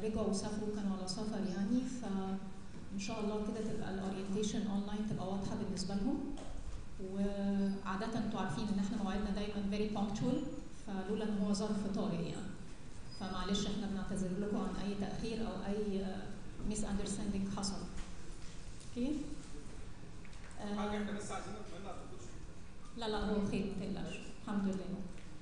رجعوا وسافروا كانوا على سفر يعني فان شاء الله كده تبقى الاورينتيشن اونلاين تبقى واضحه بالنسبه لهم وعاده انتوا عارفين ان احنا مواعيدنا دايما فيري punctual فلولا ان هو ظرف طارئ يعني فمعلش احنا بنعتذر لكم عن اي تاخير او اي ميس اندرستاندينج حصل اوكي حاجه آه، احنا بس عايزين نتمنى ما تكونش لا لا هو خير ما تقلقش الحمد لله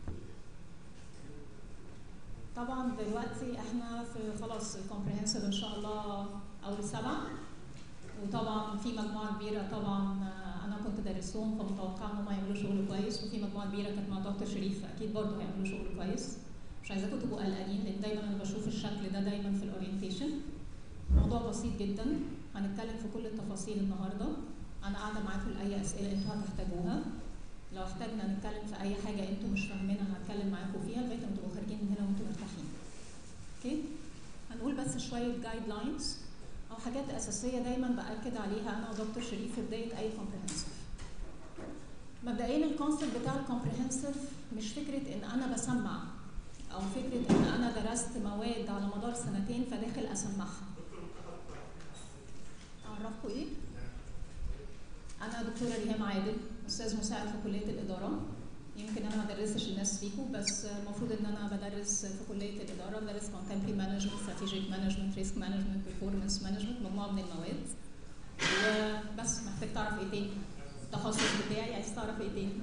طبعا دلوقتي احنا في خلاص الكومبريهنسيف ان شاء الله اول سبعه وطبعا في مجموعه كبيره طبعا آه، انا كنت دارسهم فمتوقعه ان هم يعملوا شغل كويس وفي مجموعه كبيره كانت مع دكتور شريف فاكيد برضه هيعملوا شغل كويس مش عايزاكم تبقوا قلقانين لان دايما انا بشوف الشكل ده دايما في الاورينتيشن موضوع بسيط جدا هنتكلم في كل التفاصيل النهارده انا قاعده معاكم لاي اسئله انتوا هتحتاجوها لو احتاجنا نتكلم في اي حاجه انتوا مش فاهمينها هتكلم معاكم فيها لغايه ما تبقوا خارجين من هنا وانتوا مرتاحين اوكي هنقول بس شويه جايد لاينز او حاجات اساسيه دايما باكد عليها انا ودكتور شريف في بدايه اي كومبريهنسيف مبدئيا الكونسيبت بتاع الكومبريهنسيف مش فكره ان انا بسمع او فكره ان انا درست مواد على مدار سنتين فداخل اسمعها اعرفكم ايه انا دكتوره ريهام عادل استاذ مساعد في كليه الاداره يمكن انا ما بدرسش الناس فيكم بس المفروض ان انا بدرس في كليه الاداره بدرس كونتمبري مانجمنت استراتيجيك مانجمنت ريسك مانجمنت بيرفورمانس مانجمنت مجموعه من المواد وبس محتاج تعرف ايه تاني التخصص بتاعي عايز تعرف ايه تاني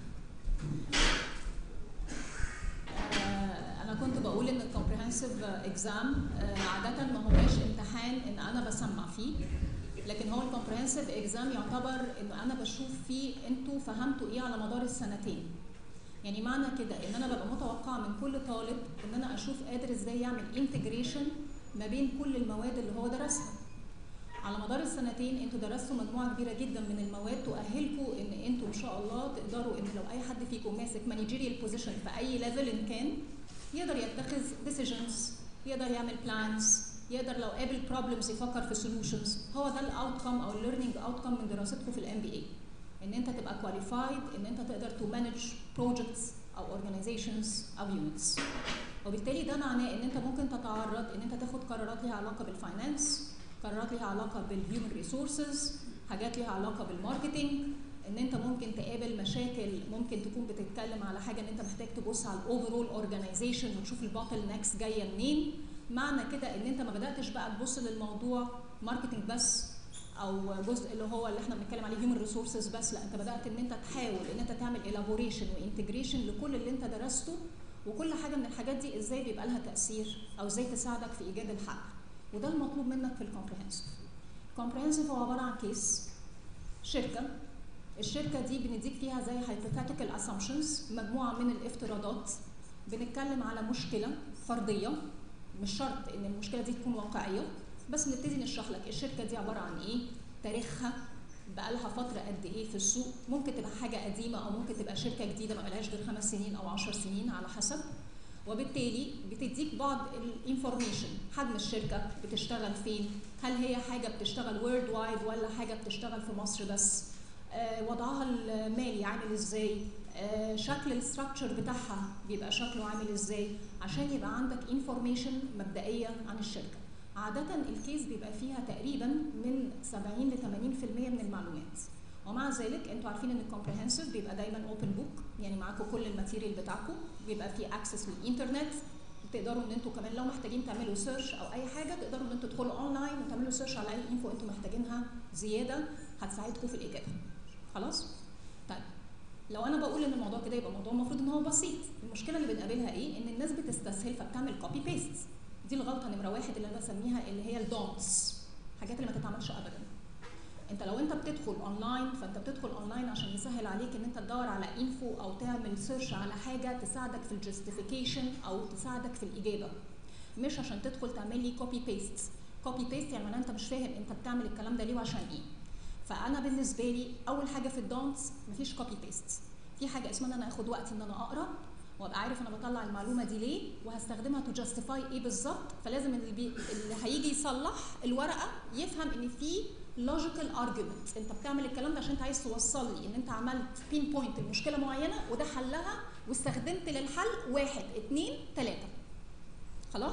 آه، انا كنت بقول ان الكومبريهنسيف اكزام عاده ما هوش امتحان ان انا بسمع فيه لكن هو الكومبريهنسيف اكزام يعتبر ان انا بشوف فيه انتوا فهمتوا ايه على مدار السنتين يعني معنى كده ان انا ببقى متوقعه من كل طالب ان انا اشوف قادر ازاي يعمل انتجريشن ما بين كل المواد اللي هو درسها على مدار السنتين انتوا درستوا مجموعه كبيره جدا من المواد تؤهلكم ان انتوا ان شاء الله تقدروا ان لو اي حد فيكم ماسك مانجيريال بوزيشن في اي ليفل ان كان يقدر يتخذ ديسيجنز يقدر يعمل بلانز يقدر لو قابل بروبلمز يفكر في سولوشنز هو ده الاوتكم او الليرنينج اوتكم من دراستكم في الام بي اي ان انت تبقى كواليفايد ان انت تقدر تو مانج بروجكتس او اورجانيزيشنز او يونتس وبالتالي ده معناه ان انت ممكن تتعرض ان انت تاخد قرارات ليها علاقه بالفاينانس قرارات ليها علاقه بالهيومن ريسورسز حاجات ليها علاقه بالماركتنج ان انت ممكن تقابل مشاكل ممكن تكون بتتكلم على حاجه ان انت محتاج تبص على الاوفرول اورجانيزيشن وتشوف الباتل نكس جايه منين معنى كده ان انت ما بداتش بقى تبص للموضوع ماركتنج بس او جزء اللي هو اللي احنا بنتكلم عليه هيومن ريسورسز بس لا انت بدات ان انت تحاول ان انت تعمل الابوريشن وانتجريشن لكل اللي انت درسته وكل حاجه من الحاجات دي ازاي بيبقى لها تاثير او ازاي تساعدك في ايجاد الحل وده المطلوب منك في الكومبريهنسيف الكومبريهنسيف هو عباره عن كيس شركه الشركه دي بنديك فيها زي hypothetical assumptions مجموعه من الافتراضات بنتكلم على مشكله فرديه مش شرط ان المشكله دي تكون واقعيه بس نبتدي نشرح لك الشركه دي عباره عن ايه تاريخها بقالها فتره قد ايه في السوق ممكن تبقى حاجه قديمه او ممكن تبقى شركه جديده ما بقالهاش غير خمس سنين او عشر سنين على حسب وبالتالي بتديك بعض الانفورميشن حجم الشركه بتشتغل فين هل هي حاجه بتشتغل وورد وايد ولا حاجه بتشتغل في مصر بس آه وضعها المالي عامل ازاي آه شكل الستراكشر بتاعها بيبقى شكله عامل ازاي عشان يبقى عندك انفورميشن مبدئيه عن الشركه عادة الكيس بيبقى فيها تقريبا من 70 ل 80% من المعلومات ومع ذلك انتوا عارفين ان الكومبريهنسيف بيبقى دايما اوبن بوك يعني معاكم كل الماتيريال بتاعكم بيبقى فيه اكسس للانترنت تقدروا ان انتوا كمان لو محتاجين تعملوا سيرش او اي حاجه تقدروا ان انتوا تدخلوا اونلاين وتعملوا سيرش على اي انفو انتوا محتاجينها زياده هتساعدكم في الاجابه خلاص طيب لو انا بقول ان الموضوع كده يبقى الموضوع المفروض ان هو بسيط المشكله اللي بنقابلها ايه ان الناس بتستسهل فبتعمل كوبي بيست دي الغلطه نمره واحد اللي انا بسميها اللي هي الدونتس حاجات اللي ما تتعملش ابدا انت لو انت بتدخل اونلاين فانت بتدخل اونلاين عشان يسهل عليك ان انت تدور على انفو او تعمل سيرش على حاجه تساعدك في الجستيفيكيشن او تساعدك في الاجابه مش عشان تدخل تعمل لي كوبي بيست كوبي بيست يعني معناها انت مش فاهم انت بتعمل الكلام ده ليه وعشان ايه فانا بالنسبه لي اول حاجه في الدونتس مفيش كوبي بيست في حاجه اسمها ان انا اخد وقتي ان انا اقرا وابقى عارف انا بطلع المعلومه دي ليه وهستخدمها تو جاستيفاي ايه بالظبط فلازم اللي, بي... اللي هيجي يصلح الورقه يفهم ان في لوجيكال ارجيومنت انت بتعمل الكلام ده عشان انت عايز توصل لي ان انت عملت بين بوينت لمشكله معينه وده حلها واستخدمت للحل واحد اتنين تلاته خلاص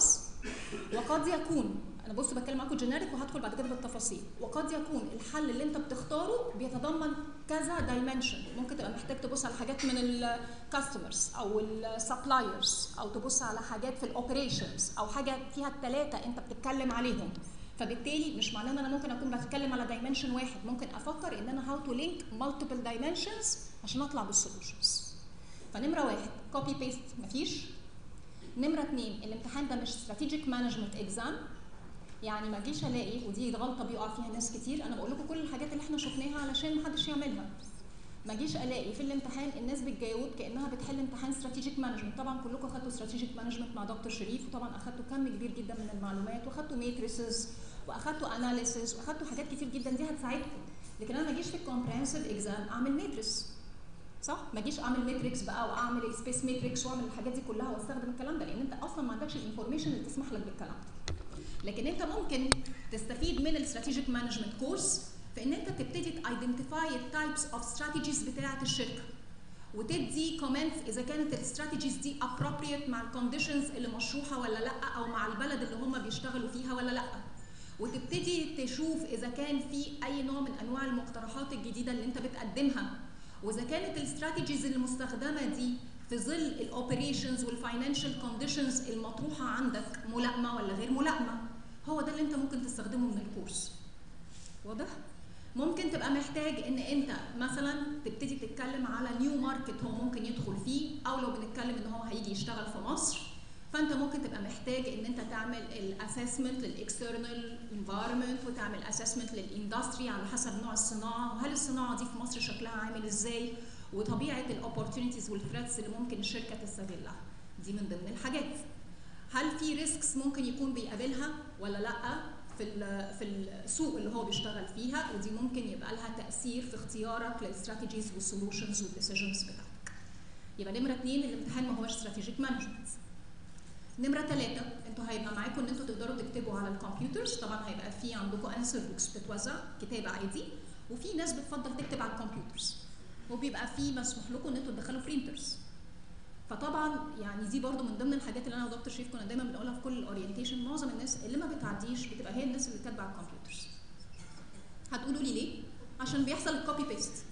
وقد يكون انا بص بتكلم معاكم جينيريك وهدخل بعد كده بالتفاصيل وقد يكون الحل اللي انت بتختاره بيتضمن كذا دايمنشن ممكن تبقى محتاج تبص على حاجات من الكاستمرز او السبلايرز او تبص على حاجات في الاوبريشنز او حاجه فيها الثلاثه انت بتتكلم عليهم فبالتالي مش معناه ان انا ممكن اكون بتكلم على دايمنشن واحد ممكن افكر ان انا هاو تو لينك مالتيبل دايمنشنز عشان اطلع بالسولوشنز فنمره واحد كوبي بيست مفيش نمره اثنين الامتحان ده مش استراتيجيك مانجمنت اكزام يعني ما اجيش الاقي ودي غلطه بيقع فيها ناس كتير انا بقول لكم كل الحاجات اللي احنا شفناها علشان ما حدش يعملها ما اجيش الاقي في الامتحان الناس بتجاوب كانها بتحل امتحان استراتيجيك مانجمنت طبعا كلكم اخدتوا استراتيجيك مانجمنت مع دكتور شريف وطبعا اخدتوا كم كبير جدا من المعلومات واخدتوا ماتريسز واخدتوا اناليسيس واخدتوا حاجات كتير جدا دي هتساعدكم لكن انا ما اجيش في الكومبريهنسيف اكزام اعمل ماتريس صح ما اجيش اعمل ماتريكس بقى واعمل سبيس ماتريكس واعمل الحاجات دي كلها واستخدم الكلام ده لان انت اصلا ما عندكش الانفورميشن اللي تسمح لك بالكلام ده لكن انت ممكن تستفيد من الاستراتيجيك مانجمنت كورس في ان انت تبتدي تايدنتيفاي التايبس اوف استراتيجيز بتاعه الشركه وتدي كومنتس اذا كانت الاستراتيجيز دي appropriate مع الكونديشنز اللي مشروحه ولا لا او مع البلد اللي هم بيشتغلوا فيها ولا لا وتبتدي تشوف اذا كان في اي نوع من انواع المقترحات الجديده اللي انت بتقدمها واذا كانت الاستراتيجيز المستخدمه دي في ظل الاوبريشنز والفاينانشال كونديشنز المطروحه عندك ملائمه ولا غير ملائمه هو ده اللي انت ممكن تستخدمه من الكورس واضح ممكن تبقى محتاج ان انت مثلا تبتدي تتكلم على نيو ماركت هو ممكن يدخل فيه او لو بنتكلم ان هو هيجي يشتغل في مصر فانت ممكن تبقى محتاج ان انت تعمل الاسسمنت للاكسترنال انفايرمنت وتعمل اسسمنت للاندستري على حسب نوع الصناعه وهل الصناعه دي في مصر شكلها عامل ازاي وطبيعه الاوبورتونيتيز والثريتس اللي ممكن الشركه تستغلها دي من ضمن الحاجات هل في ريسكس ممكن يكون بيقابلها ولا لا في في السوق اللي هو بيشتغل فيها ودي ممكن يبقى لها تاثير في اختيارك للاستراتيجيز والسولوشنز والديسيجنز بتاعتك يبقى نمره اثنين الامتحان ما هوش استراتيجيك مانجمنت نمرة ثلاثة انتوا هيبقى معاكم ان انتوا تقدروا تكتبوا على الكمبيوترز طبعا هيبقى في عندكم انسر بوكس بتتوزع كتابة عادي وفي ناس بتفضل تكتب على الكمبيوترز وبيبقى في مسموح لكم ان انتوا تدخلوا برينترز فطبعا يعني دي برضو من ضمن الحاجات اللي انا ودكتور شريف كنا دايما بنقولها في كل الاورينتيشن معظم الناس اللي ما بتعديش بتبقى هي الناس اللي كاتبه على الكمبيوترز هتقولوا لي ليه عشان بيحصل الكوبي بيست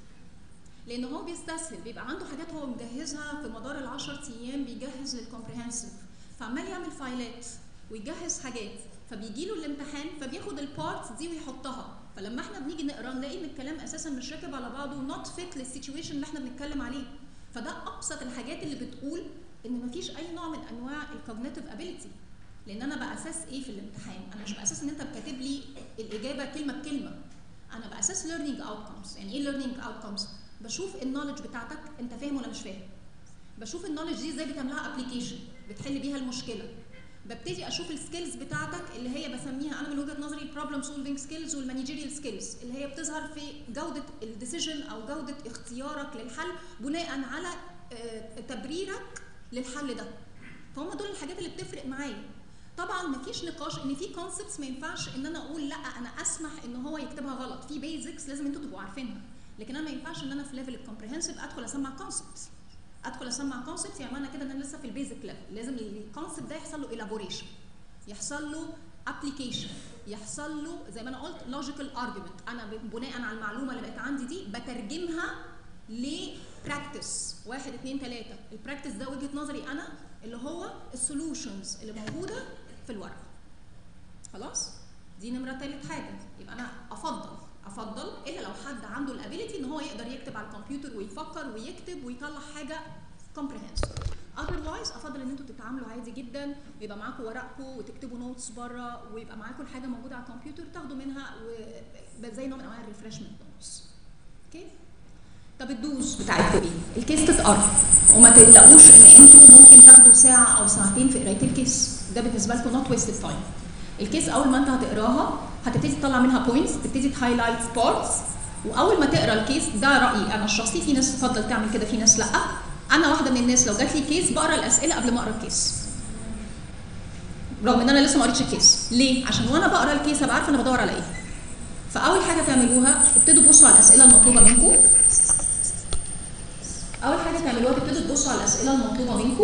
لان هو بيستسهل بيبقى عنده حاجات هو مجهزها في مدار ال 10 ايام بيجهز للكومبريهنسيف فعمال يعمل فايلات ويجهز حاجات فبيجي له الامتحان فبياخد البارتس دي ويحطها فلما احنا بنيجي نقرا نلاقي ان الكلام اساسا مش راكب على بعضه نوت فيت للسيتويشن اللي احنا بنتكلم عليه فده ابسط الحاجات اللي بتقول ان مفيش اي نوع من انواع الكوجنيتيف ابيليتي لان انا باساس ايه في الامتحان انا مش باساس ان انت كاتب لي الاجابه كلمه بكلمه انا باساس ليرنينج اوتكمز يعني ايه ليرنينج اوتكمز بشوف النولج بتاعتك انت فاهم ولا مش فاهم بشوف النولج دي ازاي بتعملها ابلكيشن بتحل بيها المشكله ببتدي اشوف السكيلز بتاعتك اللي هي بسميها انا من وجهه نظري البروبلم سولفنج سكيلز والمانجيريال سكيلز اللي هي بتظهر في جوده الديسيجن او جوده اختيارك للحل بناء على تبريرك للحل ده فهم دول الحاجات اللي بتفرق معايا طبعا مفيش نقاش ان في كونسبتس ما ينفعش ان انا اقول لا انا اسمح ان هو يكتبها غلط في بيزكس لازم انتوا تبقوا عارفينها لكن انا ما ينفعش ان انا في ليفل الكومبريهنسيف ادخل اسمع كونسبتس ادخل اسمع كونسبت يعني معنى كده ان انا لسه في البيزك ليفل لازم الكونسبت ده يحصل له الابوريشن يحصل له ابلكيشن يحصل له زي ما انا قلت لوجيكال ارجيومنت انا بناء على المعلومه اللي بقت عندي دي بترجمها لبراكتس واحد اثنين ثلاثه البراكتس ده وجهه نظري انا اللي هو السولوشنز اللي موجوده في الورقه خلاص دي نمره ثالث حاجه يبقى انا افضل افضل الا لو حد عنده الابيليتي ان هو يقدر يكتب على الكمبيوتر ويفكر ويكتب ويطلع حاجه كومبريهنسيف اذروايز افضل ان انتوا تتعاملوا عادي جدا ويبقى معاكم ورقكم وتكتبوا نوتس بره ويبقى معاكم الحاجه موجوده على الكمبيوتر تاخدوا منها زي نوع من انواع الريفرشمنت نوتس اوكي طب الدوز بتاعتكم ايه؟ الكيس تتقرا وما تقلقوش ان انتوا ممكن تاخدوا ساعه او ساعتين في قرايه الكيس ده بالنسبه لكم نوت ويستد تايم الكيس اول ما انت هتقراها هتبتدي تطلع منها بوينتس تبتدي تهايلايت بارتس واول ما تقرا الكيس ده رايي انا الشخصي في ناس تفضل تعمل كده في ناس لا انا واحده من الناس لو جات لي كيس بقرا الاسئله قبل ما اقرا الكيس رغم ان انا لسه ما قريتش الكيس ليه عشان وانا بقرا الكيس ابقى عارفه انا بدور على ايه فاول حاجه تعملوها ابتدوا تبصوا على الاسئله المطلوبه منكم اول حاجه تعملوها تبتدوا تبصوا على الاسئله المطلوبه منكم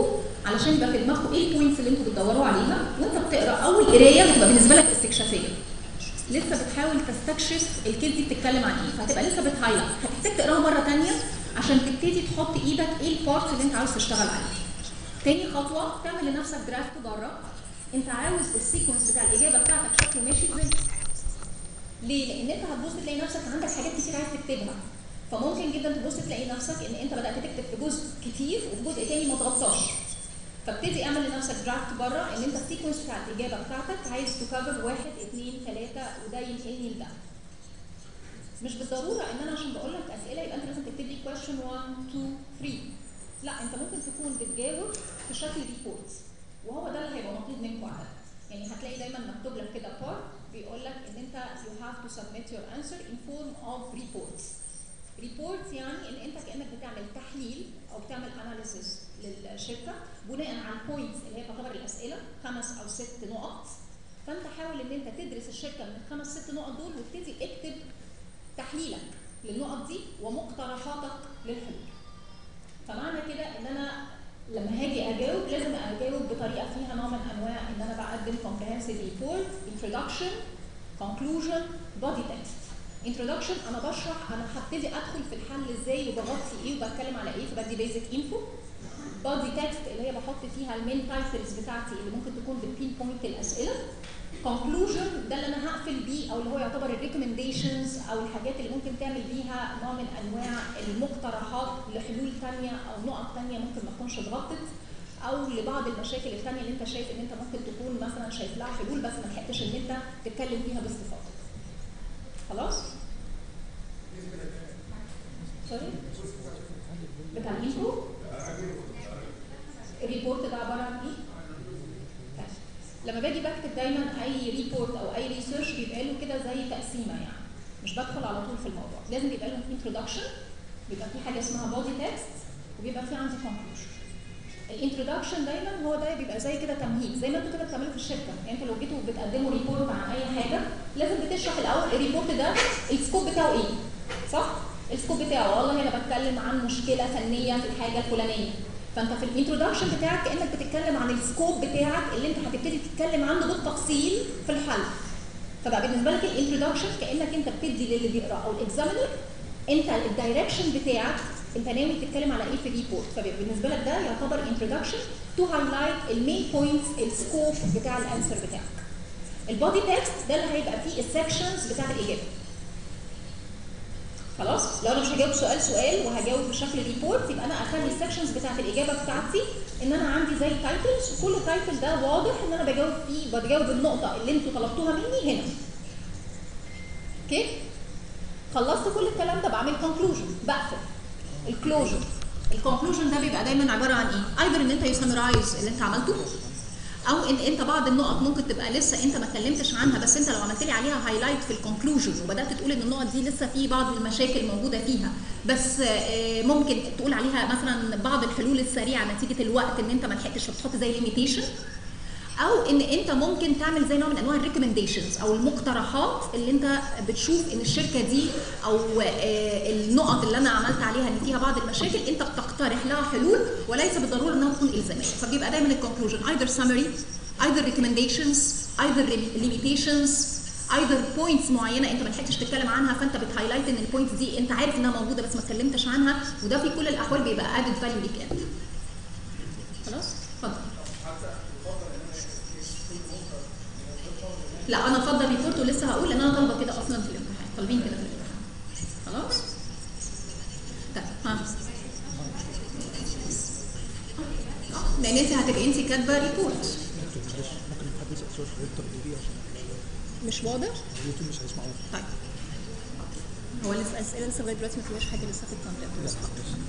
علشان يبقى في دماغكم ايه البوينتس اللي انتوا بتدوروا عليها وانت بتقرا اول قرايه بتبقى بالنسبه لك استكشافيه لسه بتحاول تستكشف الكيس دي بتتكلم عن ايه فهتبقى لسه بتهايلايت هتحتاج تقراها مره ثانيه عشان تبتدي تحط ايدك ايه البارتس اللي انت عاوز تشتغل عليه تاني خطوه تعمل لنفسك درافت بره انت عاوز السيكونس بتاع الاجابه بتاعتك شكله ماشي ازاي ليه؟ لان انت هتبص تلاقي نفسك عندك حاجات كتير عايز تكتبها فممكن جدا تبص تلاقي نفسك ان انت بدات تكتب في جزء كتير وفي جزء تاني ما تغطاش فابتدي اعمل لنفسك درافت بره ان انت السيكونس بتاع الاجابه بتاعتك عايز تكفر واحد اثنين ثلاثه وده ينقلني لده مش بالضروره ان انا عشان بقول لك اسئله يبقى انت لازم تكتب لي question 1 2 3 لا انت ممكن تكون بتجاوب في شكل ريبورتس وهو ده اللي هيبقى مطلوب منكم عاده يعني هتلاقي دايما مكتوب لك كده بارت بيقول لك ان انت you have to submit your answer in form of reports reports يعني ان انت كانك بتعمل تحليل او بتعمل analysis للشركه بناء على البوينتس اللي هي تعتبر الاسئله خمس او ست نقط فانت حاول ان انت تدرس الشركه من الخمس ست نقط دول وابتدي اكتب تحليلك للنقط دي ومقترحاتك للحلول فمعنى كده ان انا لما هاجي اجاوب لازم اجاوب بطريقه فيها نوع من انواع ان انا بقدم comprehensive report introduction conclusion body text introduction انا بشرح انا هبتدي ادخل في الحل ازاي وبغطي ايه وبتكلم على ايه فبدي بيزك انفو body text اللي هي بحط فيها المين تايتلز بتاعتي اللي ممكن تكون بتبين بوينت الاسئله conclusion ده اللي انا هقفل بيه او اللي هو يعتبر الريكومنديشنز او الحاجات اللي ممكن تعمل بيها نوع من انواع المقترحات لحلول ثانيه او نقط ثانيه ممكن ما تكونش اتغطت او لبعض المشاكل الثانيه اللي انت شايف ان انت ممكن تكون مثلا شايف لها حلول بس ما لحقتش ان انت تتكلم فيها باستفاضه. خلاص؟ سوري؟ بتاع الانفو؟ الريبورت ده عباره عن ايه؟ طيب. لما باجي بكتب دايما اي ريبورت او اي ريسيرش بيبقى له كده زي تقسيمه يعني مش بدخل على طول في الموضوع لازم يبقى له انتروداكشن بيبقى في حاجه اسمها بودي تكست وبيبقى في عندي كونكلوجن الانتروداكشن دايما هو ده بيبقى زي كده تمهيد زي ما انتوا كده بتعملوا في الشركه يعني انتوا لو جيتوا بتقدموا ريبورت عن اي حاجه لازم بتشرح الاول الريبورت ده السكوب بتاعه ايه صح السكوب بتاعه والله انا بتكلم عن مشكله فنيه في الحاجه الفلانيه فانت في الانترودكشن بتاعك كانك بتتكلم عن السكوب بتاعك اللي انت هتبتدي تتكلم عنه بالتفصيل في الحل فبقى بالنسبه لك الانترودكشن كانك انت بتدي للي بيقرا او الاكزامينر انت الدايركشن بتاعك انت ناوي تتكلم على ايه في الريبورت فبالنسبه لك ده يعتبر انترودكشن تو هايلايت المين بوينتس السكوب بتاع الانسر بتاعك البودي تكست ده اللي هيبقى فيه السكشنز بتاعت الاجابه خلاص لو انا مش هجاوب سؤال سؤال وهجاوب بشكل ريبورت يبقى انا اخلي السكشنز بتاعت الاجابه بتاعتي ان انا عندي زي تايتلز وكل تايتل ده واضح ان انا بجاوب فيه بجاوب النقطه اللي انتوا طلبتوها مني هنا اوكي خلصت كل الكلام ده بعمل كونكلوجن بقفل الكلوجر الكونكلوجن ده بيبقى دايما عباره عن ايه ايذر ان انت يسمرايز اللي انت عملته او ان انت بعض النقط ممكن تبقى لسه انت ما اتكلمتش عنها بس انت لو عملت لي عليها هايلايت في الكونكلوجن وبدات تقول ان النقط دي لسه في بعض المشاكل موجوده فيها بس آه، ممكن تقول عليها مثلا بعض الحلول السريعه نتيجه الوقت ان انت ما لحقتش فتحط زي ليميتيشن او ان انت ممكن تعمل زي نوع من انواع الريكومنديشنز او المقترحات اللي انت بتشوف ان الشركه دي او آه، النقط اللي انا عملت عليها ان فيها بعض المشاكل انت بتقترح لها حلول وليس بالضروره انها تكون الزاميه فبيبقى دايما الكونكلوجن either summary either recommendations either limitations either points معينه انت ما لحقتش تتكلم عنها فانت بتهايلايت ان البوينتس دي انت عارف انها موجوده بس ما اتكلمتش عنها وده في كل الاحوال بيبقى added value ليك انت خلاص اتفضل لا انا افضل ريبورت ولسه هقول ان انا طالبه كده اصلا في الامتحان طالبين كده في الامتحان خلاص طيب ها آه، لان انت هتبقي انت كاتبه ريبورت دكتور معلش ممكن حد يسال سؤال حضرتك تردديه عشان مش واضح اليوتيوب مش هيسمعوه طيب هو لسه الاسئله لسه لغايه دلوقتي ما فيهاش حاجه لسه في الكونتنت بس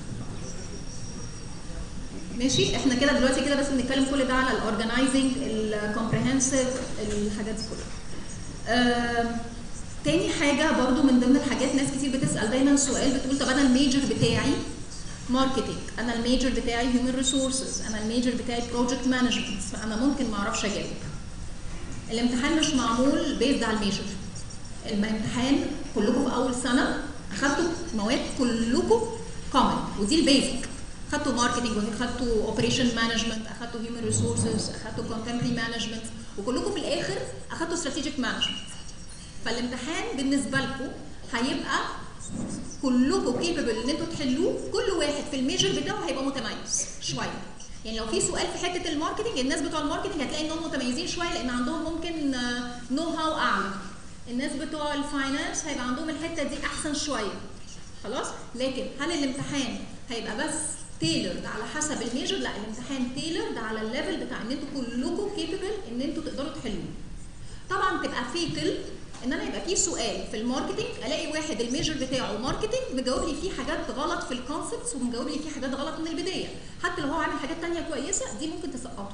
ماشي احنا كده دلوقتي كده بس بنتكلم كل ده على الاورجنايزنج الكومبريهنسيف الحاجات دي كلها آم، تاني حاجه برضو من ضمن الحاجات ناس كتير بتسال دايما سؤال بتقول طب انا الميجر بتاعي ماركتنج انا الميجر بتاعي هيومن ريسورسز انا الميجر بتاعي بروجكت مانجمنت فانا ممكن ما اعرفش اجاوب الامتحان مش معمول بيزد على الميجر الامتحان كلكم في اول سنه اخدتوا مواد كلكم كومن ودي البيزك اخدتوا ماركتنج اخدتوا اوبريشن مانجمنت اخدتوا هيومن ريسورسز اخدتوا كونتمبري مانجمنت وكلكم في الاخر اخدتوا استراتيجيك مانجمنت فالامتحان بالنسبه لكم هيبقى كلكم كيبل ان انتوا تحلوه كل واحد في الميجر بتاعه هيبقى متميز شويه يعني لو في سؤال في حته الماركتنج الناس بتوع الماركتنج هتلاقي انهم متميزين شويه لان عندهم ممكن نو هاو اعلى الناس بتوع الفاينانس هيبقى عندهم الحته دي احسن شويه خلاص لكن هل الامتحان هيبقى بس تailored على حسب الميجر لا الامتحان تailored على الليفل بتاع ان انتوا كلكم كيبل ان انتوا تقدروا تحلوه طبعا تبقى فيتل ان انا يبقى في سؤال في الماركتنج الاقي واحد الميجر بتاعه ماركتنج مجاوب لي فيه حاجات غلط في الكونسبتس ومجاوب لي فيه حاجات غلط من البدايه حتى لو هو عامل حاجات تانية كويسه دي ممكن تسقطه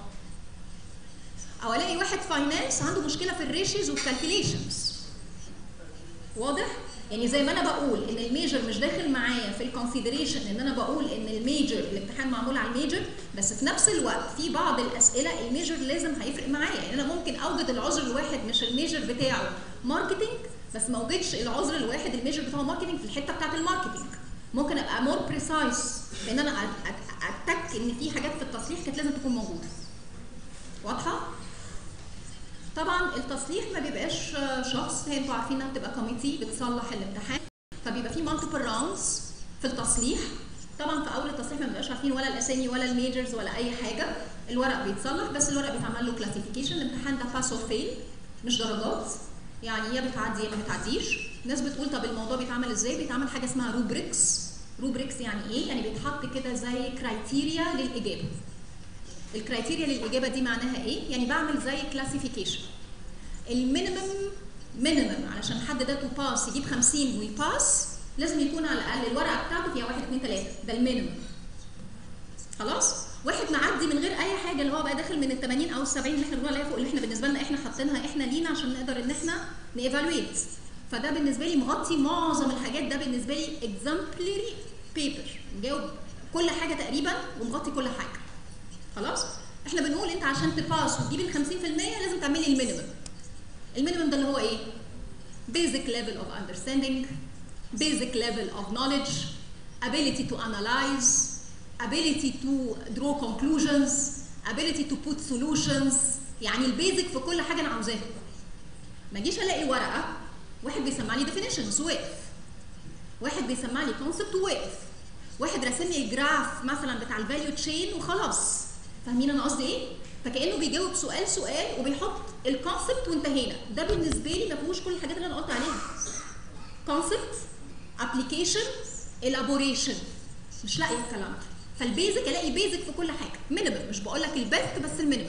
او الاقي واحد فاينانس عنده مشكله في الريشيز والكالكوليشنز واضح يعني زي ما انا بقول ان الميجر مش داخل معايا في الكونسيدريشن ان انا بقول ان الميجر الامتحان معمول على الميجر بس في نفس الوقت في بعض الاسئله الميجر لازم هيفرق معايا يعني انا ممكن اوجد العذر الواحد مش الميجر بتاعه ماركتنج بس ما اوجدش العذر الواحد الميجر بتاعه ماركتنج في الحته بتاعت الماركتنج ممكن ابقى مور بريسايز لان انا اتك ان في حاجات في التصريح كانت لازم تكون موجوده واضحه طبعا التصليح ما بيبقاش شخص هي انتوا عارفين انها بتبقى كوميتي بتصلح الامتحان فبيبقى في مالتيبل راوندز في التصليح طبعا في اول التصليح ما بنبقاش عارفين ولا الاسامي ولا الميجرز ولا اي حاجه الورق بيتصلح بس الورق بيتعمل له كلاسيفيكيشن الامتحان ده باس اور فيل مش درجات يعني يا بتعدي يا ما بتعديش الناس بتقول طب الموضوع بيتعمل ازاي بيتعمل حاجه اسمها روبريكس روبريكس يعني ايه يعني بيتحط كده زي كرايتيريا للاجابه الكرايتيريا للاجابه دي معناها ايه يعني بعمل زي كلاسيفيكيشن المينيمم مينيمم علشان حد ده تو باس يجيب 50 ويباس لازم يكون على الاقل الورقه بتاعته فيها 1 2 3 ده المينيمم خلاص واحد معدي من غير اي حاجه اللي هو بقى داخل من ال 80 او ال 70 اللي احنا بنقول عليها فوق اللي احنا بالنسبه لنا احنا حاطينها احنا لينا عشان نقدر ان احنا نيفالويت فده بالنسبه لي مغطي معظم الحاجات ده بالنسبه لي اكزامبلري بيبر مجاوب كل حاجه تقريبا ومغطي كل حاجه خلاص احنا بنقول انت عشان تباس وتجيب ال 50% لازم تعملي المينيمم المينيمم ده اللي هو ايه basic level of understanding basic level of knowledge ability to analyze ability to draw conclusions ability to put solutions يعني البيزك في كل حاجه انا عاوزاها ما اجيش الاقي ورقه واحد بيسمع لي definitions وواقف واحد بيسمع لي concept وواقف واحد راسم لي جراف مثلا بتاع الفاليو تشين وخلاص فاهمين انا قصدي ايه فكانه بيجاوب سؤال سؤال وبيحط الكونسبت وانتهينا ده بالنسبه لي ما فيهوش كل الحاجات اللي انا قلت عليها كونسبت ابلكيشن elaboration مش لاقي الكلام ده فالبيزك الاقي بيزك في كل حاجه مينيمم مش بقول لك البيست بس المينيمم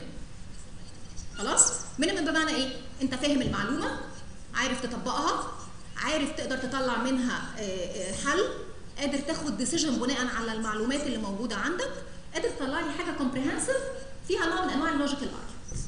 خلاص مينيمم بمعنى ايه انت فاهم المعلومه عارف تطبقها عارف تقدر تطلع منها حل قادر تاخد ديسيجن بناء على المعلومات اللي موجوده عندك قادر تطلع لي حاجه كومبريهنسيف فيها نوع من انواع اللوجيكال ارجيومنتس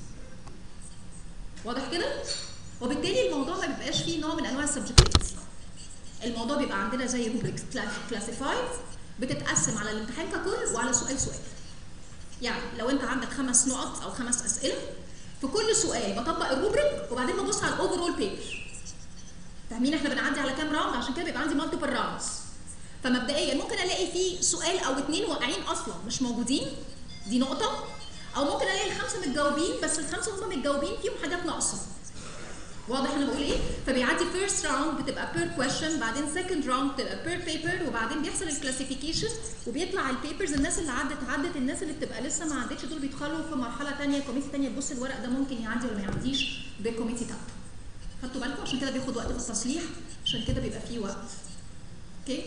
واضح كده وبالتالي الموضوع ما بيبقاش فيه نوع من انواع السبجكتيفيتي الموضوع بيبقى عندنا زي روبريكس كلاسيفايد بتتقسم على الامتحان ككل وعلى سؤال سؤال يعني لو انت عندك خمس نقط او خمس اسئله في كل سؤال بطبق الروبريك وبعدين ببص على الاوفرول بيبر فاهمين احنا بنعدي على كام راوند عشان كده بيبقى عندي مالتيبل راوندز فمبدئيا ممكن الاقي فيه سؤال او اتنين واقعين اصلا مش موجودين دي نقطه او ممكن الاقي الخمسه متجاوبين بس الخمسه هم متجاوبين فيهم حاجات ناقصه واضح انا بقول ايه فبيعدي فيرست راوند بتبقى بير كويشن بعدين سكند راوند بتبقى بير بيبر وبعدين بيحصل الكلاسيفيكيشن وبيطلع البيبرز الناس اللي عدت عدت الناس اللي بتبقى لسه ما عدتش دول بيدخلوا في مرحله ثانيه كوميتي ثانيه تبص الورق ده ممكن يعدي ولا ما يعديش بالكوميتي بتاعته خدتوا بالكم عشان كده بياخد وقت في التصليح عشان كده بيبقى فيه وقت اوكي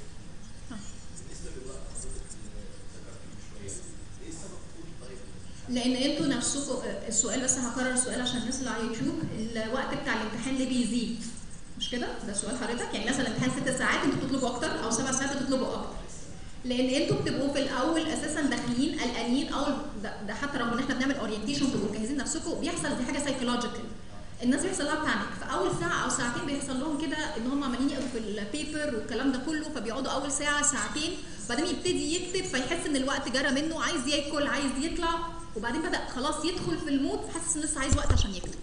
لان انتوا نفسكم السؤال بس هكرر السؤال عشان الناس اللي على يوتيوب الوقت بتاع الامتحان اللي بيزيد مش كده ده سؤال حضرتك يعني مثلا امتحان ست ساعات انتوا بتطلبوا اكتر او سبع ساعات بتطلبوا اكتر لان انتوا بتبقوا في الاول اساسا داخلين قلقانين او ده, ده حتى رغم ان احنا بنعمل اورينتيشن تبقوا مجهزين نفسكم بيحصل دي حاجه سايكولوجيكال الناس بيحصل لها بانيك في اول ساعه او ساعتين بيحصل لهم كده ان هم عمالين يقروا في البيبر والكلام ده كله فبيقعدوا اول ساعه ساعتين بعدين يبتدي يكتب فيحس ان الوقت جرى منه عايز ياكل عايز يطلع وبعدين بدا خلاص يدخل في المود فحاسس ان لسه عايز وقت عشان يكتب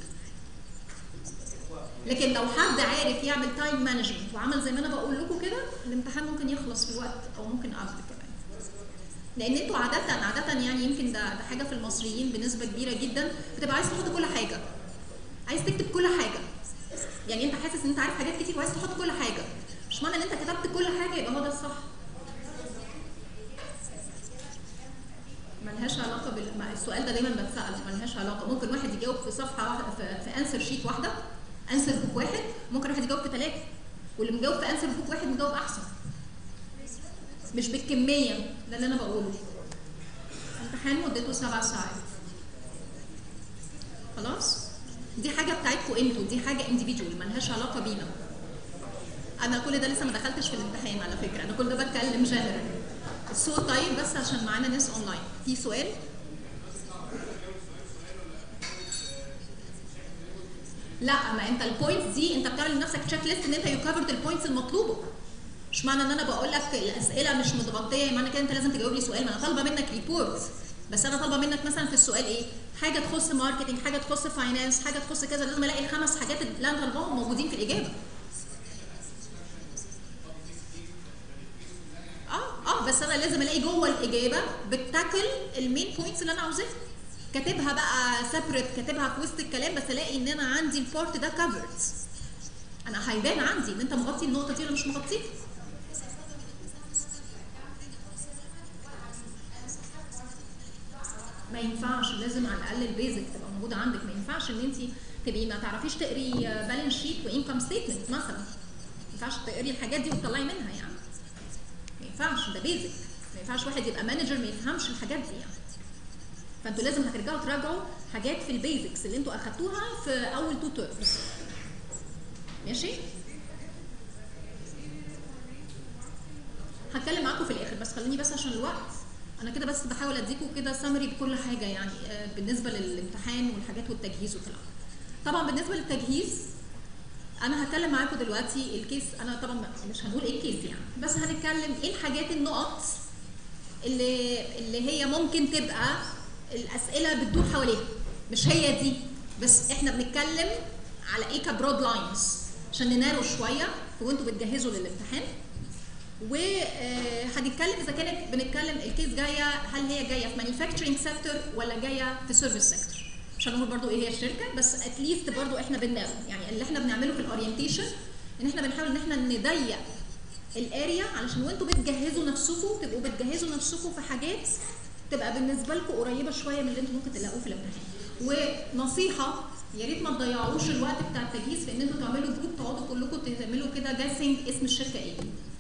لكن لو حد عارف يعمل تايم مانجمنت وعمل زي ما انا بقول لكم كده الامتحان ممكن يخلص في وقت او ممكن قبل كمان لان انتوا عاده عاده يعني يمكن ده ده حاجه في المصريين بنسبه كبيره جدا بتبقى عايز تحط كل حاجه عايز تكتب كل حاجه يعني انت حاسس ان انت عارف حاجات كتير وعايز تحط كل حاجه مش معنى ان انت كتبت كل حاجه يبقى هو ده الصح ملهاش علاقه بال ما السؤال ده دايما بتساله ملهاش علاقه ممكن واحد يجاوب في صفحه واحده في, في انسر شيت واحده انسر بوك واحد ممكن واحد يجاوب في ثلاثه واللي مجاوب في انسر بوك واحد مجاوب احسن مش بالكميه ده اللي انا بقوله امتحان مدته سبع ساعات خلاص دي حاجه بتاعتكم انتوا دي حاجه individual ملهاش علاقه بينا انا كل ده لسه ما دخلتش في الامتحان على فكره انا كل ده بتكلم جنرال الصوت طيب بس عشان معانا ناس اونلاين في سؤال لا ما انت البوينتس دي انت بتعمل لنفسك تشيك ليست ان انت يو كفرد البوينتس المطلوبه مش معنى ان انا بقول لك الاسئله مش متغطيه معنى كده انت لازم تجاوب لي سؤال ما انا طالبه منك ريبورت بس انا طالبه منك مثلا في السؤال ايه حاجه تخص ماركتنج حاجه تخص فاينانس حاجه تخص كذا لازم الاقي الخمس حاجات اللي انا طالباهم موجودين في الاجابه اه اه بس انا لازم الاقي جوه الاجابه بتاكل المين بوينتس اللي انا عاوزاها كاتبها بقى سيبريت كاتبها في وسط الكلام بس الاقي ان انا عندي البارت ده كفرد انا هيبان عندي ان انت مغطي النقطه دي ولا مش مغطيها ما ينفعش لازم على الاقل البيزك تبقى موجوده عندك ما ينفعش ان انت تبقي ما تعرفيش تقري بالانس شيت وانكم ستيتمنت مثلا ما ينفعش تقري الحاجات دي وتطلعي منها يعني ما ينفعش ده بيزك ما ينفعش واحد يبقى مانجر ما يفهمش الحاجات دي يعني فانتوا لازم هترجعوا تراجعوا حاجات في البيزكس اللي انتوا اخدتوها في اول تو تيرمز ماشي هتكلم معاكم في الاخر بس خليني بس عشان الوقت انا كده بس بحاول اديكم كده سمري بكل حاجه يعني آه، بالنسبه للامتحان والحاجات والتجهيز والكلام طبعا بالنسبه للتجهيز انا هتكلم معاكم دلوقتي الكيس انا طبعا مش هنقول ايه الكيس يعني بس هنتكلم ايه الحاجات النقط اللي اللي هي ممكن تبقى الاسئله بتدور حواليها مش هي دي بس احنا بنتكلم على ايه كبرود لاينز عشان ننارو شويه وانتوا بتجهزوا للامتحان وهنتكلم اذا كانت بنتكلم الكيس جايه هل هي جايه في مانيفاكتشرنج سيكتور ولا جايه في سيرفيس سيكتور مش هنقول برضو ايه هي الشركه بس اتليست برضو احنا بننارو يعني اللي احنا بنعمله في الاورينتيشن ان احنا بنحاول ان احنا نضيق الاريا علشان وانتوا بتجهزوا نفسكم تبقوا بتجهزوا نفسكم في حاجات تبقى بالنسبه لكم قريبه شويه من اللي انتوا ممكن تلاقوه في الامتحان ونصيحه يا ريت ما تضيعوش الوقت بتاع التجهيز في ان انتوا تعملوا جروب تقعدوا كلكم تعملوا كده جاسنج اسم الشركه ايه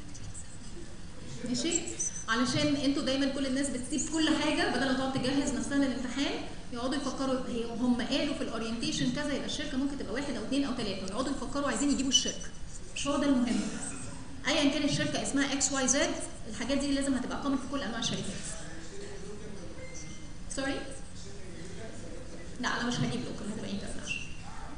ماشي علشان انتوا دايما كل الناس بتسيب كل حاجه بدل ما تقعد تجهز نفسها للامتحان يقعدوا يفكروا هي هم قالوا في الاورينتيشن كذا يبقى الشركه ممكن تبقى واحد او اثنين او ثلاثه ويقعدوا يفكروا عايزين يجيبوا الشركه مش هو ده المهم ايا كان الشركه اسمها اكس واي زد الحاجات دي لازم هتبقى كومن في كل انواع الشركات سوري لا انا مش هجيب لوكال هتبقى انترناشونال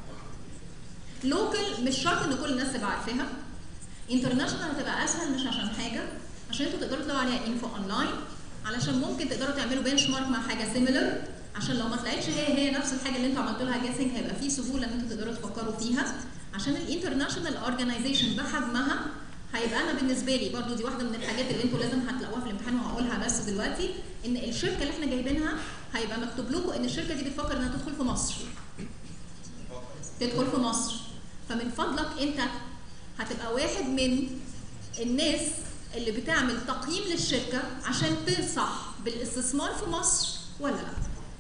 لوكال مش شرط ان كل الناس تبقى عارفاها انترناشونال هتبقى اسهل مش عشان حاجه عشان انتوا تقدروا تلاقوا عليها انفو اونلاين علشان ممكن تقدروا تعملوا بنش مارك مع حاجه سيميلر عشان لو ما طلعتش هي هي نفس الحاجه اللي انتوا عملتوا لها جاسنج هيبقى في سهوله ان انتوا تقدروا تفكروا فيها عشان الانترناشونال اورجانيزيشن بحجمها هيبقى انا بالنسبه لي برضو دي واحده من الحاجات اللي انتوا لازم هتلاقوها في الامتحان وهقولها بس دلوقتي ان الشركه اللي احنا جايبينها هيبقى مكتوب لكم ان الشركه دي بتفكر انها تدخل في مصر تدخل في مصر فمن فضلك انت هتبقى واحد من الناس اللي بتعمل تقييم للشركه عشان تنصح بالاستثمار في مصر ولا لا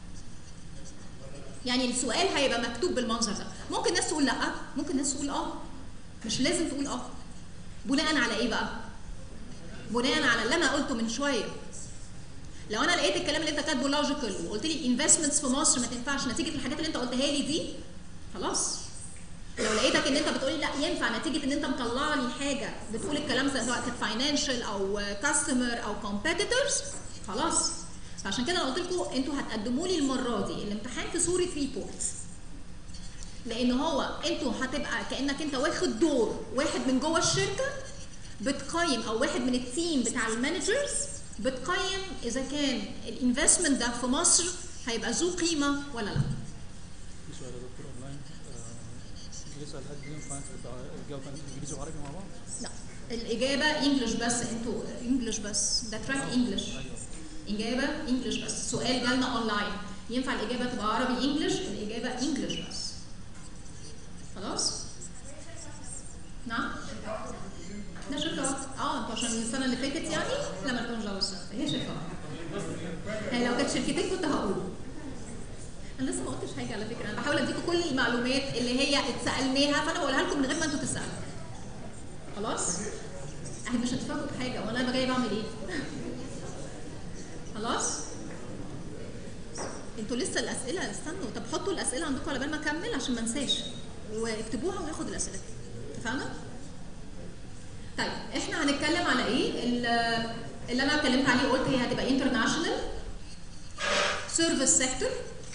يعني السؤال هيبقى مكتوب بالمنظر ده ممكن ناس تقول لا ممكن ناس تقول اه مش لازم تقول اه بناء على ايه بقى بناء على اللي انا قلته من شويه لو انا لقيت الكلام اللي انت كاتبه لوجيكال وقلت لي انفستمنتس في مصر ما تنفعش نتيجه الحاجات اللي انت قلتها لي دي خلاص لو لقيتك ان انت بتقولي لا ينفع نتيجه ان انت مطلع لي حاجه بتقول الكلام ده سواء كانت فاينانشال او كاستمر او كومبيتيتورز خلاص فعشان كده انا قلت لكم انتوا هتقدموا لي المره دي الامتحان في صوره ريبورت لان هو انتوا هتبقى كانك انت واخد دور واحد من جوه الشركه بتقيم او واحد من التيم بتاع المانجرز بتقيم اذا كان الانفستمنت ده في مصر هيبقى ذو قيمه ولا لا في سؤال يا دكتور اونلاين آه، يسال هل ينفع تبقى الجواب انجليزي وعربي مع بعض؟ لا الاجابه انجلش بس انتوا انجلش بس ده تراك انجلش ايوه اجابه انجلش بس سؤال جالنا اونلاين ينفع الاجابه تبقى عربي انجلش الاجابه انجلش بس خلاص نعم ده شركه واحدة. اه انتوا عشان السنه اللي فاتت يعني لا ما تكونش جوه السنه هي شركه واحده يعني لو كانت شركتين كنت هقول انا لسه ما قلتش حاجه على فكره انا بحاول اديكم كل المعلومات اللي هي اتسالناها فانا بقولها لكم من غير ما انتوا تسالوا خلاص احنا مش هتفهموا بحاجه وانا انا جاي بعمل ايه خلاص انتوا لسه الاسئله استنوا طب حطوا الاسئله عندكم على بال ما اكمل عشان ما انساش واكتبوها وناخد الاسئله اتفقنا طيب احنا هنتكلم على ايه ال- اللي انا اتكلمت عليه قلت هي هتبقى انترناشونال سيرفيس سيكتور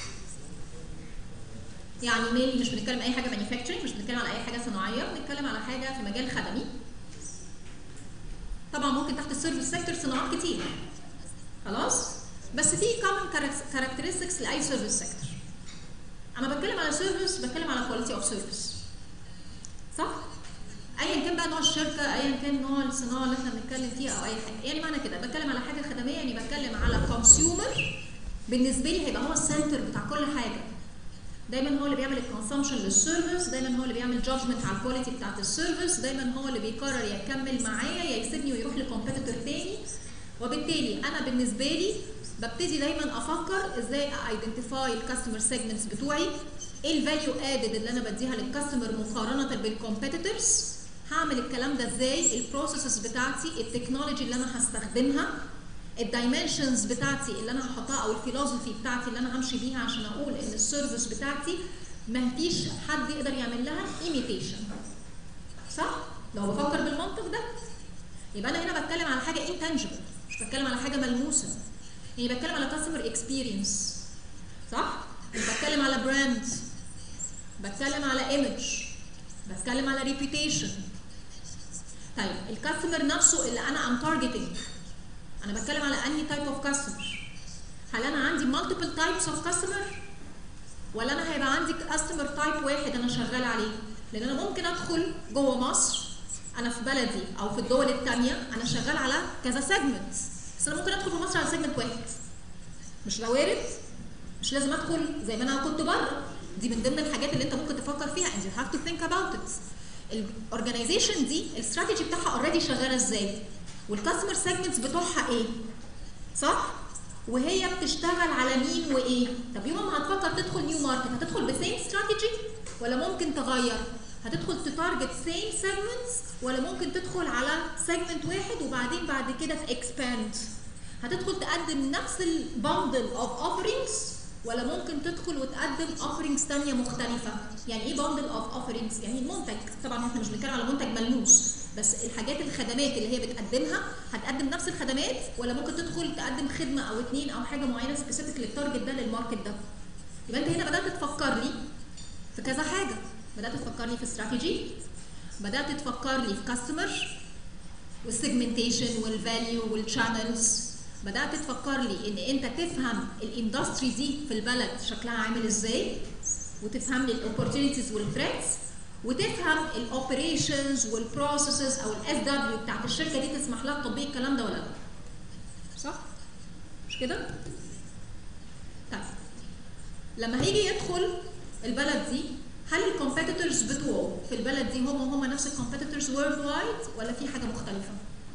يعني مين مش بنتكلم اي حاجه مانيفاكتشرنج مش بنتكلم على اي حاجه صناعيه بنتكلم على حاجه في مجال خدمي طبعا ممكن تحت السيرفيس سيكتور صناعات كتير خلاص بس في كومن كاركترستكس لاي سيرفيس سيكتور انا بتكلم على سيرفيس بتكلم على كواليتي اوف سيرفيس صح ايا كان بقى نوع الشركه ايا كان نوع الصناعه اللي احنا بنتكلم فيها او اي حاجه يعني معنى كده بتكلم على حاجه خدميه يعني بتكلم على كونسيومر بالنسبه لي هيبقى هو السنتر بتاع كل حاجه دايما هو اللي بيعمل الكونسومشن للسيرفيس دايما هو اللي بيعمل جادجمنت على الكواليتي بتاعت السيرفيس دايما هو اللي بيقرر يا يكمل معايا يا يسيبني ويروح لكومبيتيتور تاني وبالتالي انا بالنسبه لي ببتدي دايما افكر ازاي ايدنتيفاي الكاستمر سيجمنتس بتوعي ايه الفاليو ادد اللي انا بديها للكاستمر مقارنه بالكومبيتيتورز هعمل الكلام ده ازاي البروسيسز بتاعتي التكنولوجي اللي انا هستخدمها الدايمنشنز بتاعتي اللي انا هحطها او الفيلوسفي بتاعتي اللي انا همشي بيها عشان اقول ان السيرفيس بتاعتي ما فيش حد يقدر يعمل لها ايميتيشن صح لو بفكر بالمنطق ده يبقى انا هنا بتكلم على حاجه انتنجبل مش بتكلم على حاجه ملموسه يعني بتكلم على كاستمر اكسبيرينس صح بتكلم على براند بتكلم على ايمج بتكلم على ريبيوتيشن طيب الكاستمر نفسه اللي انا ام تارجتنج انا بتكلم على انهي تايب اوف كاستمر هل انا عندي مالتيبل تايبس اوف كاستمر ولا انا هيبقى عندي كاستمر تايب واحد انا شغال عليه لان انا ممكن ادخل جوه مصر انا في بلدي او في الدول الثانيه انا شغال على كذا سيجمنت بس انا ممكن ادخل في مصر على سيجمنت واحد مش ده وارد مش لازم ادخل زي ما انا كنت بره دي من ضمن الحاجات اللي انت ممكن تفكر فيها and you have to think about it الاورجنايزيشن دي الاستراتيجي بتاعها اوريدي شغاله ازاي والكاستمر سيجمنتس بتوعها ايه صح وهي بتشتغل على مين وايه طب يوم ما هتفكر تدخل نيو ماركت هتدخل بسيم استراتيجي ولا ممكن تغير هتدخل تتارجت سيم سيجمنتس ولا ممكن تدخل على سيجمنت واحد وبعدين بعد كده تاكسباند هتدخل تقدم نفس البندل اوف اوفرينجز ولا ممكن تدخل وتقدم اوفرينجز ثانيه مختلفه يعني ايه بندل اوف اوفرينجز يعني المنتج طبعا احنا مش بنتكلم على منتج ملموس بس الحاجات الخدمات اللي هي بتقدمها هتقدم نفس الخدمات ولا ممكن تدخل تقدم خدمه او اتنين او حاجه معينه سبيسيفيك للتارجت ده للماركت ده يبقى انت هنا بدات تفكر لي في كذا حاجه بدات تفكر لي في استراتيجي بدات تفكر لي في كاستمر والسيجمنتيشن والفاليو والشانلز بدات تفكر لي ان انت تفهم الاندستري دي في البلد شكلها عامل ازاي وتفهم لي الاوبورتونيتيز والثريتس وتفهم الاوبريشنز والبروسيسز او الاس دبليو بتاعت الشركه دي تسمح لها تطبيق الكلام ده ولا لا صح مش كده طيب لما هيجي يدخل البلد دي هل الكومبيتيتورز بتوعه في البلد دي هم هم نفس الكومبيتيتورز وورلد وايد ولا في حاجه مختلفه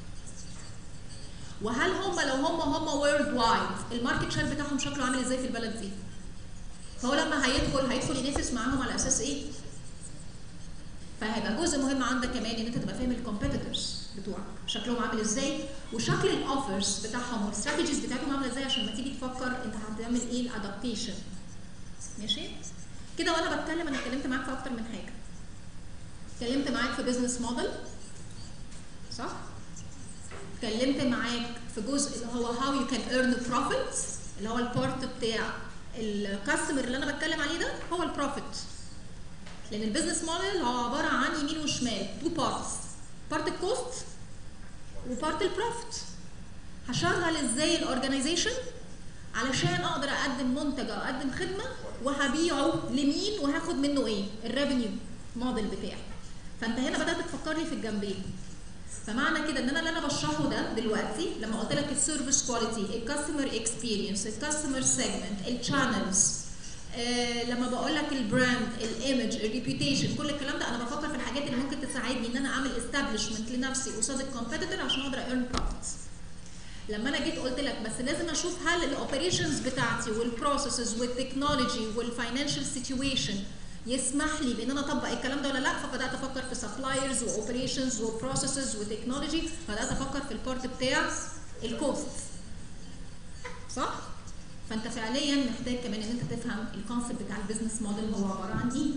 وهل هم لو هم هم وورلد وايد الماركت شير بتاعهم شكله عامل ازاي في البلد دي فهو لما هيدخل هيدخل ينافس معاهم على اساس ايه فهيبقى جزء مهم عندك كمان ان انت تبقى فاهم الكومبيتيتورز بتوعك شكلهم عامل ازاي وشكل الاوفرز بتاعهم والاستراتيجيز بتاعتهم عامله ازاي عشان لما تيجي تفكر انت هتعمل ايه الادابتيشن ماشي كده وانا بتكلم انا اتكلمت معاك في اكتر من حاجه اتكلمت معاك في بزنس موديل صح اتكلمت معاك في جزء اللي هو هاو يو كان ايرن بروفيت اللي هو البارت بتاع الكاستمر اللي انا بتكلم عليه ده هو البروفيت لان البيزنس موديل هو عباره عن يمين وشمال تو بارتس بارت الكوست وبارت البروفيت هشغل ازاي الاورجنايزيشن علشان اقدر اقدم منتج او اقدم خدمه وهبيعه لمين وهاخد منه ايه الريفينيو موديل بتاعي فانت هنا بدات تفكر لي في الجنبين فمعنى كده ان انا اللي انا بشرحه ده دلوقتي لما قلت لك السيرفيس كواليتي الكاستمر اكسبيرينس الكاستمر سيجمنت الشانلز آه لما بقول لك البراند الايمج الريبيوتيشن كل الكلام ده انا بفكر في الحاجات اللي ممكن تساعدني ان انا اعمل استابلشمنت لنفسي قصاد الكومبيتيتور عشان اقدر ايرن بروفيتس لما انا جيت قلت لك بس لازم اشوف هل الاوبريشنز بتاعتي والبروسيسز والتكنولوجي والفاينانشال سيتويشن يسمح لي بان انا اطبق الكلام ده ولا لا فبدات افكر في سبلايرز واوبريشنز وبروسيسز وتكنولوجي بدات افكر في البارت بتاع الكوست صح فانت فعليا محتاج كمان ان انت تفهم الكونسيبت بتاع البيزنس موديل هو عباره عن ايه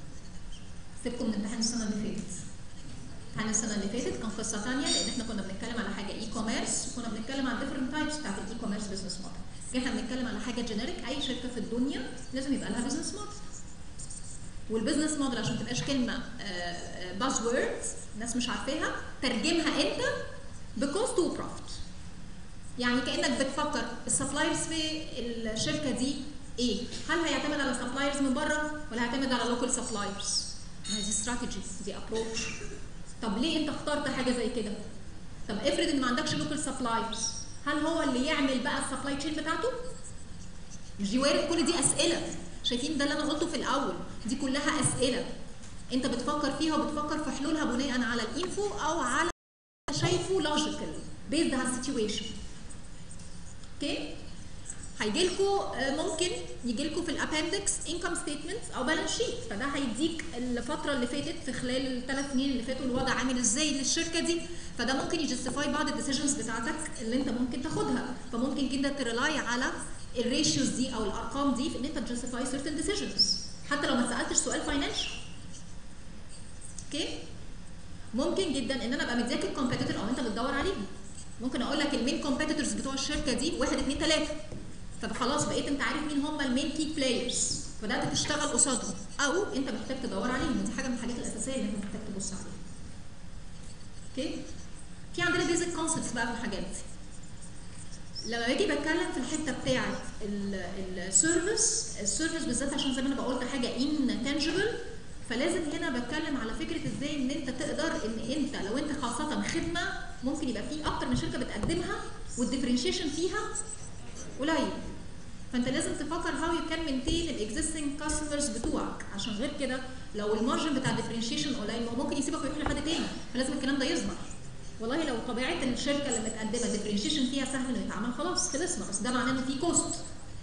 سيبكم من امتحان السنه اللي فاتت امتحان السنه اللي فاتت كان قصه ثانيه لان احنا كنا بنتكلم على حاجه اي كوميرس وكنا بنتكلم عن ديفرنت تايبس بتاعت الاي كوميرس بزنس موديل احنا بنتكلم على حاجه جينيريك اي شركه في الدنيا لازم يبقى لها بزنس موديل والبزنس موديل عشان ما تبقاش كلمه باز ووردز الناس مش عارفاها ترجمها انت بكوست وبروفيت يعني كانك بتفكر السبلايرز في الشركه دي ايه؟ هل هيعتمد على سبلايرز من بره ولا هيعتمد على لوكال سبلايرز؟ ما هي دي استراتيجي دي ابروتش طب ليه انت اخترت حاجه زي كده؟ طب افرض ان ما عندكش لوكال سبلايرز هل هو اللي يعمل بقى السبلاي تشين بتاعته؟ مش دي وارد كل دي اسئله شايفين ده اللي انا قلته في الاول دي كلها اسئله انت بتفكر فيها وبتفكر في حلولها بناء على الانفو او على شايفه لوجيكال بيزد على السيتويشن اوكي هيجي لكم ممكن يجي لكم في الابندكس انكم ستيتمنت او بالانس شيت فده هيديك الفتره اللي فاتت في خلال الثلاث سنين اللي فاتوا الوضع عامل ازاي للشركه دي فده ممكن يجستيفاي بعض الديسيجنز بتاعتك اللي انت ممكن تاخدها فممكن جدا تريلاي على الريشيوز دي او الارقام دي في ان انت تجستيفاي سيرتن ديسيجنز حتى لو ما سالتش سؤال فاينانشال اوكي ممكن جدا ان انا ابقى مدياك الكومبيتيتور او انت بتدور عليهم ممكن اقول لك المين كومبيتيتورز بتوع الشركه دي واحد اثنين ثلاثه فخلاص بقيت انت عارف مين هم المين كي بلايرز بدات تشتغل قصادهم او انت محتاج تدور عليهم ودي حاجه من الحاجات الاساسيه اللي انت محتاج تبص عليها اوكي في عندنا بيزك كونسبتس بقى في الحاجات دي لما باجي بتكلم في الحته بتاعه السيرفيس السيرفيس بالذات عشان زي ما انا بقول ده حاجه ان تانجبل فلازم هنا بتكلم على فكره ازاي ان انت تقدر ان انت لو انت خاصه خدمه ممكن يبقى في اكتر من شركه بتقدمها والديفرنشيشن فيها قليل فانت لازم تفكر هاو يو كان مينتين الاكزيستنج كاستمرز بتوعك عشان غير كده لو المارجن بتاع الديفرنشيشن قليل ما هو ممكن يسيبك ويروح لحد تاني فلازم الكلام ده يظهر والله لو طبيعه الشركه اللي متقدمه الديفرنشيشن فيها سهل انه يتعمل خلاص خلصنا بس ده معناه ان في كوست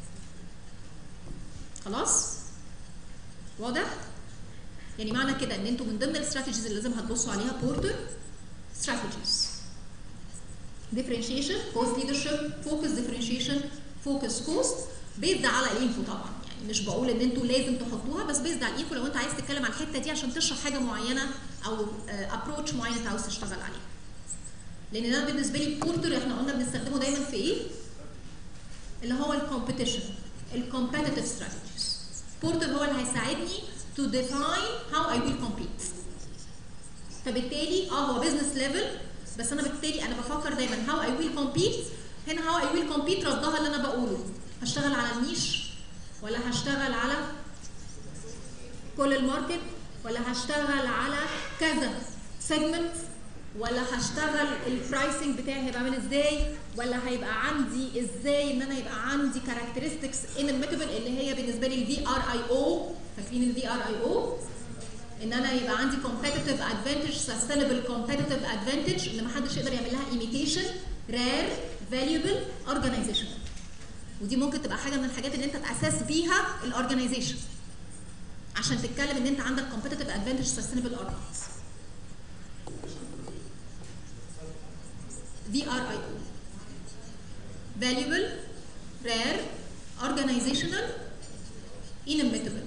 خلاص واضح يعني معنى كده ان انتوا من ضمن الاستراتيجيز اللي لازم هتبصوا عليها بورتر استراتيجيز differentiation cost leadership focus differentiation focus cost بيزد على الانفو طبعا يعني مش بقول ان انتوا لازم تحطوها بس بيزد على الانفو لو انت عايز تتكلم على الحته دي عشان تشرح حاجه معينه او ابروتش معين انت عاوز تشتغل عليه لان ده بالنسبه لي بورتر احنا قلنا بنستخدمه دايما في ايه اللي هو الكومبيتيشن الكومبيتيتيف ستراتيجيز بورتر هو اللي هيساعدني to define how I will compete فبالتالي اه هو بزنس ليفل بس انا بالتالي انا بفكر دايما how I will compete هنا how I will compete ردها اللي انا بقوله هشتغل على النيش ولا هشتغل على كل الماركت ولا هشتغل على كذا سيجمنت ولا هشتغل البرايسنج بتاعي هيبقى عامل ازاي ولا هيبقى عندي ازاي ان انا يبقى عندي كاركترستكس ان الميتابل اللي هي بالنسبه لي الفي ار اي او فاكرين الفي ار اي او ان انا يبقى عندي competitive advantage sustainable competitive advantage اللي ما حدش يقدر يعمل لها imitation rare valuable organizational ودي ممكن تبقى حاجه من الحاجات اللي انت تاسس بيها الاورجنايزيشن عشان تتكلم ان انت عندك competitive advantage sustainable or not VRIO valuable rare organizational inimitable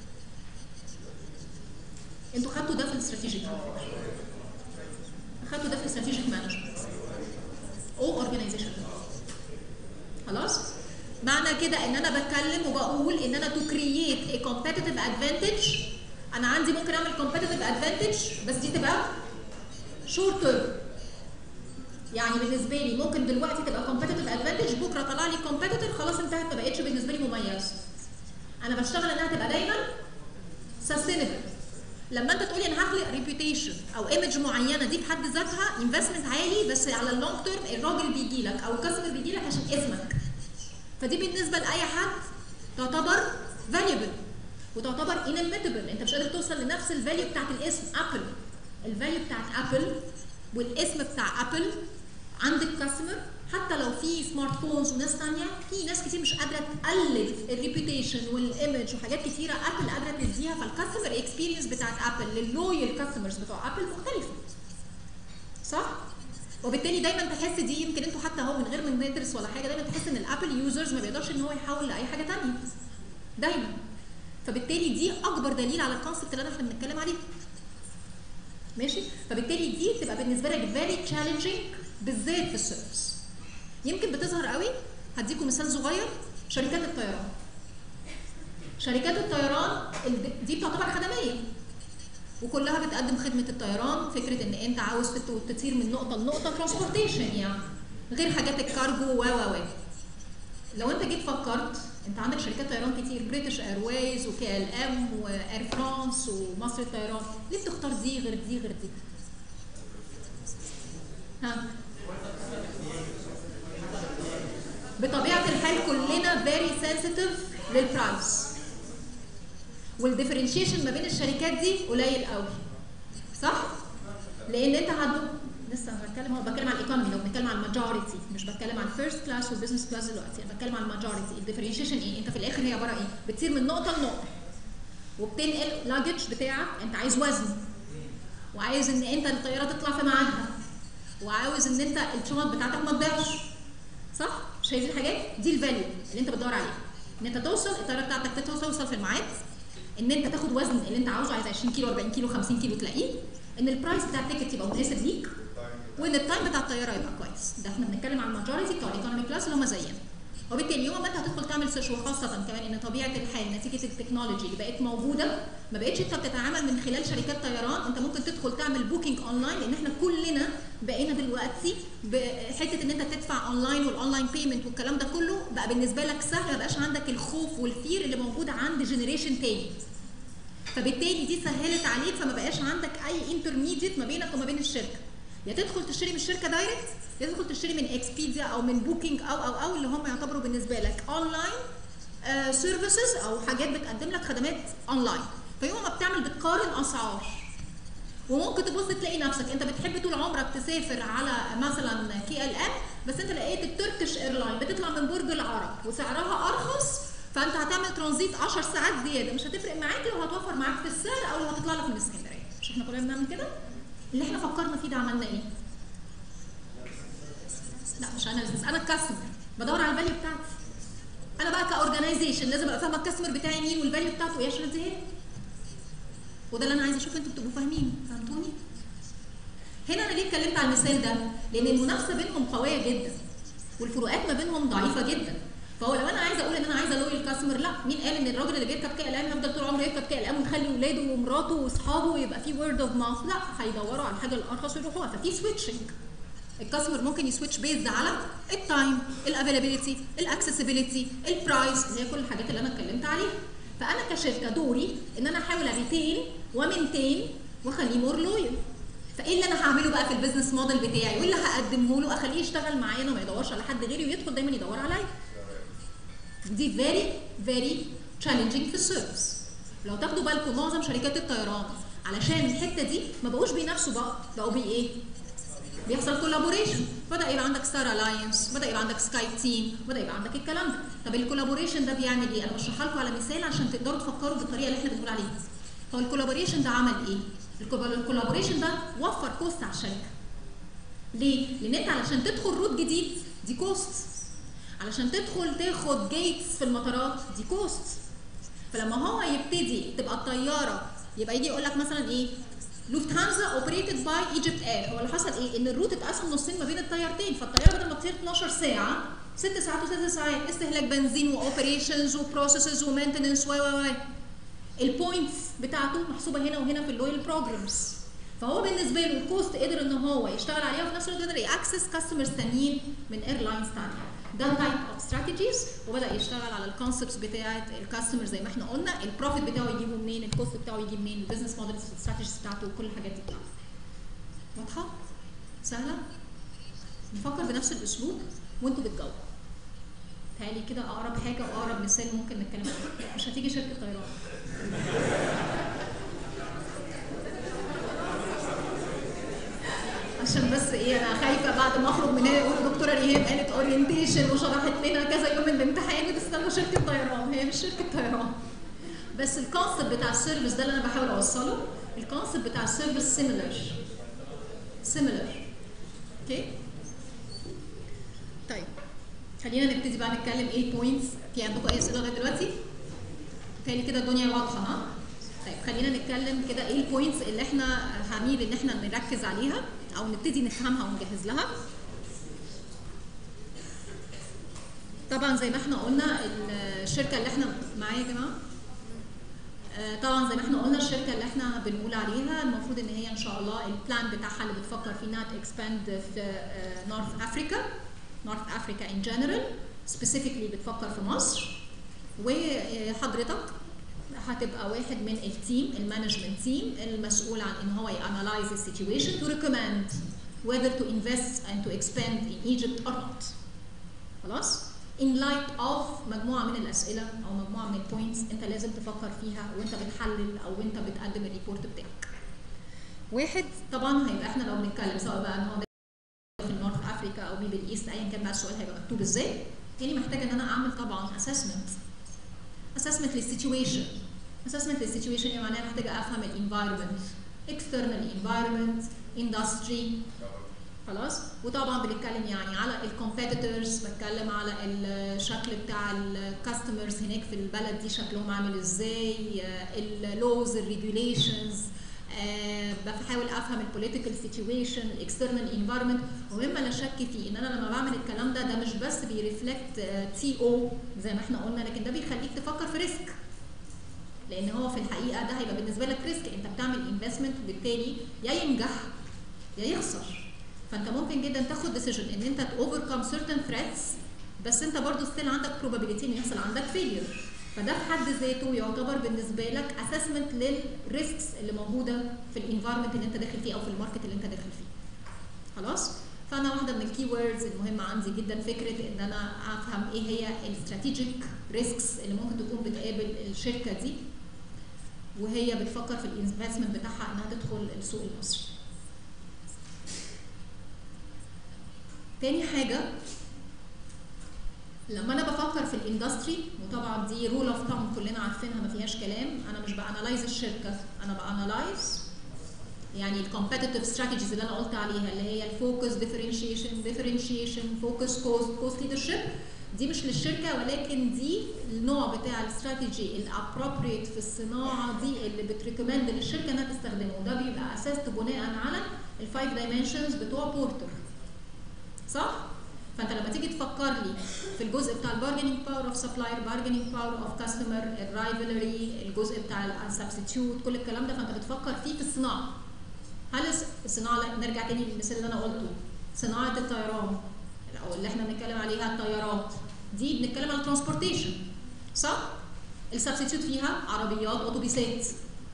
انتوا خدتوا ده في الاستراتيجيك خدتوا ده في الاستراتيجيك مانجمنت او اورجانيزيشن خلاص معنى كده ان انا بتكلم وبقول ان انا تو كرييت ا كومبيتيتيف ادفانتج انا عندي ممكن اعمل كومبيتيتيف ادفانتج بس دي تبقى شورت تيرم يعني بالنسبه لي ممكن دلوقتي تبقى كومبيتيتيف ادفانتج بكره طلع لي كومبيتيتور خلاص انتهت ما بقتش بالنسبه لي مميزه انا بشتغل انها تبقى دايما سستينبل لما انت تقولي انا هخلق ريبيوتيشن او ايمج معينه دي بحد ذاتها انفستمنت عالي بس على اللونج تيرم الراجل بيجي لك او الكاستمر بيجي لك عشان اسمك فدي بالنسبه لاي حد تعتبر فاليبل وتعتبر انيميتبل انت مش قادر توصل لنفس الفاليو بتاعت الاسم ابل الفاليو بتاعت ابل والاسم بتاع ابل عند الكاستمر حتى لو في سمارت فونز وناس ثانيه في ناس كتير مش قادره تقلد الريبيوتيشن والايمج وحاجات كتيره ابل قادره تديها فالكاستمر اكسبيرينس بتاعت ابل لللويال كاستمرز بتوع ابل مختلفه صح؟ وبالتالي دايما تحس دي يمكن انتوا حتى هو من غير ما ندرس ولا حاجه دايما تحس ان الابل يوزرز ما بيقدرش ان هو يحول لاي حاجه ثانيه دايما فبالتالي دي اكبر دليل على الكونسبت اللي احنا بنتكلم عليه ماشي فبالتالي دي تبقى بالنسبه لك فيري تشالنجينج بالذات في السيرفيس يمكن بتظهر قوي هديكم مثال صغير شركات الطيران شركات الطيران الد- دي بتعتبر خدميه وكلها بتقدم خدمه الطيران فكره ان انت عاوز تت- تطير من نقطه لنقطه ترانسبورتيشن يعني غير حاجات الكارجو و و و لو انت جيت فكرت انت عندك شركات طيران كتير بريتش ايرويز وكي ال ام واير فرانس ومصر الطيران ليه بتختار دي غير دي غير دي ها بطبيعه الحال كلنا فيري سنسيتيف للبرايس والديفرنشيشن ما بين الشركات دي قليل قوي صح لان انت هتدو لسه بتكلم هو بتكلم عن الايكونومي لو بنتكلم عن الماجوريتي مش بتكلم عن الفيرست كلاس والبزنس كلاس دلوقتي انا بتكلم عن الماجوريتي الديفرنشيشن ايه انت في الاخر هي عباره ايه بتصير من نقطه لنقطه وبتنقل لاجج بتاعك انت عايز وزن وعايز ان انت الطياره تطلع في ميعادها وعاوز ان انت الشنط بتاعتك ما تضيعش صح مش هي دي الحاجات دي الفاليو اللي انت بتدور عليها ان انت توصل الطياره بتاعتك توصل توصل في الميعاد ان انت تاخد وزن اللي انت عاوزه عايز 20 كيلو 40 كيلو 50 كيلو تلاقيه ان البرايس بتاع التيكت يبقى مناسب ليك وان التايم بتاع الطياره يبقى كويس ده احنا بنتكلم عن الماجوريتي بتوع الايكونومي كلاس اللي هم زينا وبالتالي يوم ما انت هتدخل تعمل سيرش وخاصه كمان ان طبيعه الحال نتيجه التكنولوجي اللي بقت موجوده ما بقتش انت بتتعامل من خلال شركات طيران انت ممكن تدخل تعمل بوكينج اونلاين لان احنا كلنا بقينا دلوقتي بحته ان انت تدفع اونلاين والاونلاين بيمنت والكلام ده كله بقى بالنسبه لك سهل ما بقاش عندك الخوف والفير اللي موجود عند جنريشن تاني فبالتالي دي سهلت عليك فما بقاش عندك اي انترميديت ما بينك وما بين الشركه يا تدخل تشتري من الشركه دايركت يا تدخل تشتري من اكسبيديا او من بوكينج او او او اللي هم يعتبروا بالنسبه لك اونلاين سيرفيسز او حاجات بتقدم لك خدمات اونلاين فيوم ما بتعمل بتقارن اسعار وممكن تبص تلاقي نفسك انت بتحب طول عمرك تسافر على مثلا كي ال ام بس انت لقيت التركش ايرلاين بتطلع من برج العرب وسعرها ارخص فانت هتعمل ترانزيت 10 ساعات زياده مش هتفرق معاك لو هتوفر معاك في السعر او لو هتطلع لك من اسكندريه مش احنا كلنا بنعمل كده اللي احنا فكرنا فيه ده عملنا ايه لا مش انا بس انا الكاستمر بدور على الفاليو بتاعتي انا بقى كاورجنايزيشن لازم ابقى فاهمه الكاستمر بتاعي مين والفاليو بتاعته ايه عشان اديها له. وده اللي انا عايزه اشوف انتوا بتبقوا فاهمين فهمتوني هنا انا ليه اتكلمت على المثال ده لان المنافسه بينهم قويه جدا والفروقات ما بينهم ضعيفه جدا فهو لو انا عايزه اقول ان انا عايزه لويال كاستمر لا مين قال ان الراجل اللي بيركب كي ال ام يفضل طول عمره يركب كي ال ام ويخلي ولاده ومراته واصحابه ويبقى في وورد اوف ماوث لا هيدوروا على الحاجه الارخص ويروحوها ففي سويتشنج الكاستمر ممكن يسويتش بيزد على التايم الافيلابيلتي الاكسسبيلتي البرايس اللي هي كل الحاجات اللي انا اتكلمت عليها فانا كشركه دوري ان انا احاول اريتين ومنتين واخليه مور لويال فايه اللي انا هعمله بقى في البيزنس موديل بتاعي وايه اللي هقدمه له اخليه يشتغل معايا وما يدورش على حد غيري ويدخل دايما يدور عليا دي فيري فيري تشالنجينج في السيرفيس لو تاخدوا بالكم معظم شركات الطيران علشان الحته دي ما بقوش بينافسوا بقى بقوا بي ايه بيحصل كولابوريشن بدا يبقى عندك ستار الاينس بدا يبقى عندك سكاي تيم بدا يبقى عندك الكلام ده طب الكولابوريشن ده بيعمل ايه انا بشرحها لكم على مثال عشان تقدروا تفكروا بالطريقه اللي احنا بنقول عليها هو الكولابوريشن ده عمل ايه الكولابوريشن ده وفر كوست على الشركه ليه لان انت علشان تدخل روت جديد دي كوست علشان تدخل تاخد جيتس في المطارات دي كوست فلما هو يبتدي تبقى الطياره يبقى يجي يقول لك مثلا ايه لوفت هانزا اوبريتد باي ايجيبت اير هو اللي حصل ايه ان الروت اتقسم نصين ما بين الطيارتين فالطياره بدل ما تطير 12 ساعه 6 ساعات و6 ساعات استهلاك بنزين واوبريشنز وبروسيسز ومينتننس و و و البوينتس بتاعته محسوبه هنا وهنا في اللويال بروجرامز فهو بالنسبه له الكوست قدر ان هو يشتغل عليها وفي نفس الوقت قدر ياكسس كاستمرز تانيين من ايرلاينز تانيه ده تايب اوف ستراتيجيز وبدا يشتغل على الكونسبتس بتاعه الكاستمر زي ما احنا قلنا البروفيت بتاعه يجيبه منين الكوست بتاعه يجيب منين البيزنس موديل الاستراتيجيز بتاعته وكل الحاجات دي بتاعته واضحه سهله نفكر بنفس الاسلوب وانتوا بتجاوبوا تهيألي كده اقرب حاجه واقرب مثال ممكن نتكلم عنه مش هتيجي شركه طيران عشان بس ايه انا خايفه بعد ما اخرج من هنا يقولوا دكتوره ريهام قالت اورينتيشن وشرحت لنا كذا يوم من الامتحان بتستنى شركه طيران هي مش شركه طيران بس الكونسيبت بتاع السيرفيس ده اللي انا بحاول اوصله الكونسيبت بتاع السيرفيس سيميلر سيميلر اوكي طيب خلينا نبتدي بقى نتكلم ايه البوينتس في عندكم اي اسئله لغايه دلوقتي؟ تاني كده الدنيا واضحه ها؟ طيب خلينا نتكلم كده ايه البوينتس اللي احنا هميل ان احنا نركز عليها او نبتدي نفهمها ونجهز لها. طبعا زي ما احنا قلنا الشركه اللي احنا معايا يا جماعه آه، طبعا زي ما احنا قلنا الشركه اللي احنا بنقول عليها المفروض ان هي ان شاء الله البلان بتاعها اللي بتفكر فيه انها تكسباند في نورث افريكا نورث افريكا ان جنرال سبيسيفيكلي بتفكر في مصر وحضرتك هتبقى واحد من التيم المانجمنت تيم المسؤول عن ان هو يانلايز السيتويشن تو ريكومند whether to invest and to expand in Egypt or not. خلاص؟ in light of مجموعه من الاسئله او مجموعه من البوينتس انت لازم تفكر فيها وانت بتحلل او انت بتقدم الريبورت بتاعك. واحد طبعا هيبقى احنا لو بنتكلم سواء بقى ان هو في النورث افريكا او ميدل ايست ايا كان بقى السؤال هيبقى مكتوب ازاي يعني محتاج ان انا اعمل طبعا اسسمنت اسسمنت للسيتويشن اسسمنت للسيتويشن يعني معناها محتاجه افهم الانفايرمنت اكسترنال انفايرمنت اندستري خلاص وطبعا بنتكلم يعني على الكومبيتيتورز بتكلم على الشكل بتاع الكاستمرز هناك في البلد دي شكلهم عامل ازاي اللوز الريجوليشنز بحاول افهم البوليتيكال سيتويشن الاكسترنال انفايرمنت ومما لا شك فيه ان انا لما بعمل الكلام ده ده مش بس بيرفلكت تي او زي ما احنا قلنا لكن ده بيخليك تفكر في ريسك لان هو في الحقيقه ده هيبقى بالنسبه لك ريسك انت بتعمل انفستمنت وبالتالي يا ينجح يا يخسر فانت ممكن جدا تاخد ديسيجن ان انت اوفركم سيرتن ثريتس بس انت برضو ستيل عندك probability ان يحصل عندك فيلير فده في حد ذاته يعتبر بالنسبه لك اسسمنت للريسكس اللي موجوده في الانفايرمنت اللي انت داخل فيه او في الماركت اللي انت داخل فيه خلاص فانا واحده من الكي ووردز المهمه عندي جدا فكره ان انا افهم ايه هي الاستراتيجيك ريسكس اللي ممكن تكون بتقابل الشركه دي وهي بتفكر في الانفستمنت بتاعها انها تدخل السوق المصري تاني حاجة لما انا بفكر في الاندستري وطبعا دي رول اوف ثامب كلنا عارفينها ما فيهاش كلام انا مش بانالايز الشركه انا بانالايز يعني الكومبetitive استراتيجيز اللي انا قلت عليها اللي هي الفوكس ديفرنشيشن ديفرنشيشن فوكس كوست كوست ليدرشيب دي مش للشركه ولكن دي النوع بتاع الاستراتيجي الابروبريت في الصناعه دي اللي بتريكومند للشركه انها تستخدمه وده بيبقى اساس بناء على الفايف دايمنشنز بتوع بورتر صح؟ فانت لما تيجي تفكر لي في الجزء بتاع البارجنينج باور اوف سبلاير بارجنينج باور اوف كاستمر الرايفلري الجزء بتاع السبستيوت كل الكلام ده فانت بتفكر فيه في الصناعه هل الصناعه نرجع تاني للمثال اللي انا قلته صناعه الطيران او اللي احنا بنتكلم عليها الطيارات دي بنتكلم على الترانسبورتيشن صح؟ السبستيوت فيها عربيات اتوبيسات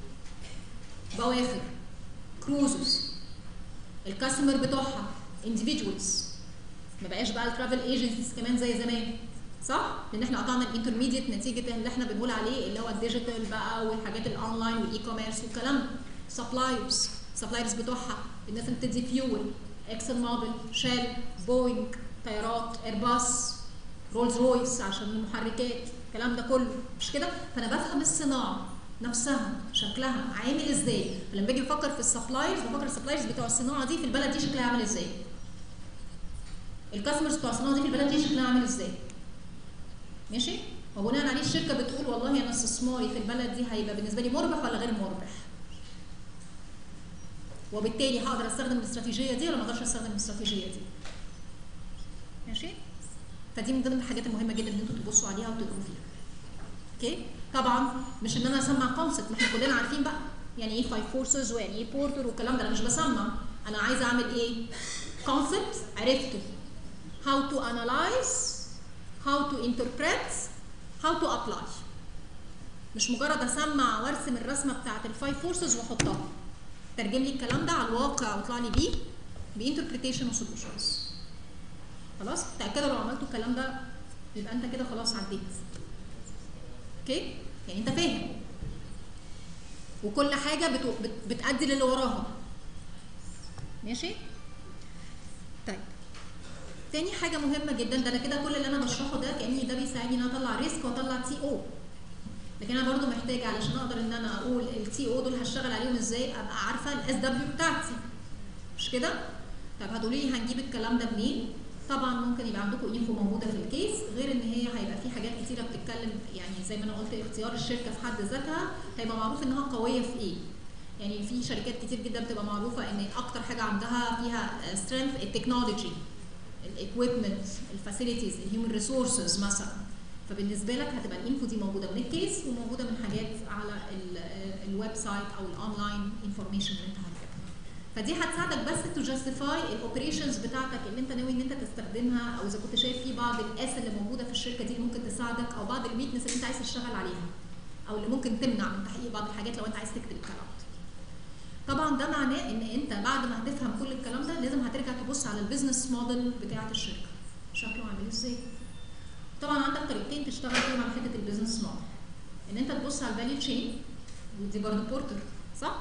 بواخر كروزز الكاستمر بتوعها individuals ما بقاش بقى الترافل ايجنسيز كمان زي زمان صح؟ لان احنا قطعنا الانترميديت نتيجه اللي احنا بنقول عليه اللي هو الديجيتال بقى والحاجات الاونلاين والاي كوميرس والكلام ده سبلايرز سبلايرز بتوعها الناس اللي بتدي فيول اكسل موبل شال بوينج طيارات ايرباص رولز رويس عشان المحركات الكلام ده كله مش كده؟ فانا بفهم الصناعه نفسها شكلها عامل ازاي فلما باجي بفكر في السبلايرز بفكر السبلايرز بتوع الصناعه دي في البلد دي شكلها عامل ازاي الكاستمرز بتوع الصناعه دي في البلد دي شكلها عامل ازاي ماشي وبناء عليه الشركه بتقول والله انا استثماري في البلد دي هيبقى بالنسبه لي مربح ولا غير مربح وبالتالي هقدر استخدم الاستراتيجيه دي ولا ما اقدرش استخدم الاستراتيجيه دي ماشي فدي من ضمن الحاجات المهمه جدا ان انتوا تبصوا عليها وتقروا فيها اوكي طبعا مش ان انا اسمع كونسبت ما احنا كلنا عارفين بقى يعني ايه فايف فورسز ويعني ايه بورتر والكلام ده انا مش بسمع انا عايزه اعمل ايه كونسبت عرفته how to analyze how to interpret how to apply مش مجرد اسمع وارسم الرسمه بتاعت الفايف فورسز واحطها ترجم لي الكلام ده على الواقع واطلع لي بيه بانتربريتيشن وسولوشنز خلاص تاكدوا لو عملتوا الكلام ده يبقى انت كده خلاص عديت اوكي يعني انت فاهم وكل حاجه بت... بت... بتأدي للي وراها ماشي طيب تاني حاجه مهمه جدا ده انا كده كل اللي انا بشرحه ده كاني ده بيساعدني ان انا اطلع ريسك واطلع تي او لكن انا برضو محتاجه علشان اقدر ان انا اقول التي او دول هشتغل عليهم ازاي ابقى عارفه الاس دبليو بتاعتي مش كده طب هتقولي لي هنجيب الكلام ده منين طبعا ممكن يبقى عندكم انفو موجوده في الكيس غير ان هي هيبقى في حاجات كتيره بتتكلم يعني زي ما انا قلت اختيار الشركه في حد ذاتها هيبقى معروف انها قويه في ايه يعني في شركات كتير جدا بتبقى معروفه ان اكتر حاجه عندها فيها سترينث التكنولوجي الاكويبمنت الفاسيلتيز الهيومن ريسورسز مثلا فبالنسبه لك هتبقى الانفو دي موجوده من الكيس وموجوده من حاجات على الويب سايت او الاونلاين انفورميشن اللي انت هتجيبها فدي هتساعدك بس تو جاستيفاي الاوبريشنز بتاعتك اللي انت ناوي ان انت تستخدمها او اذا كنت شايف في بعض الاس اللي موجوده في الشركه دي اللي ممكن تساعدك او بعض الويكنس اللي انت عايز تشتغل عليها او اللي ممكن تمنع من تحقيق بعض الحاجات لو انت عايز تكتب الكلام ده طبعا ده معناه ان انت بعد ما هتفهم كل الكلام ده لازم هترجع تبص على البيزنس موديل بتاعه الشركه شكله عامل ازاي طبعا عندك طريقتين تشتغل فيهم على حته البيزنس موديل ان انت تبص على الفاليو تشين ودي برضه بورتر صح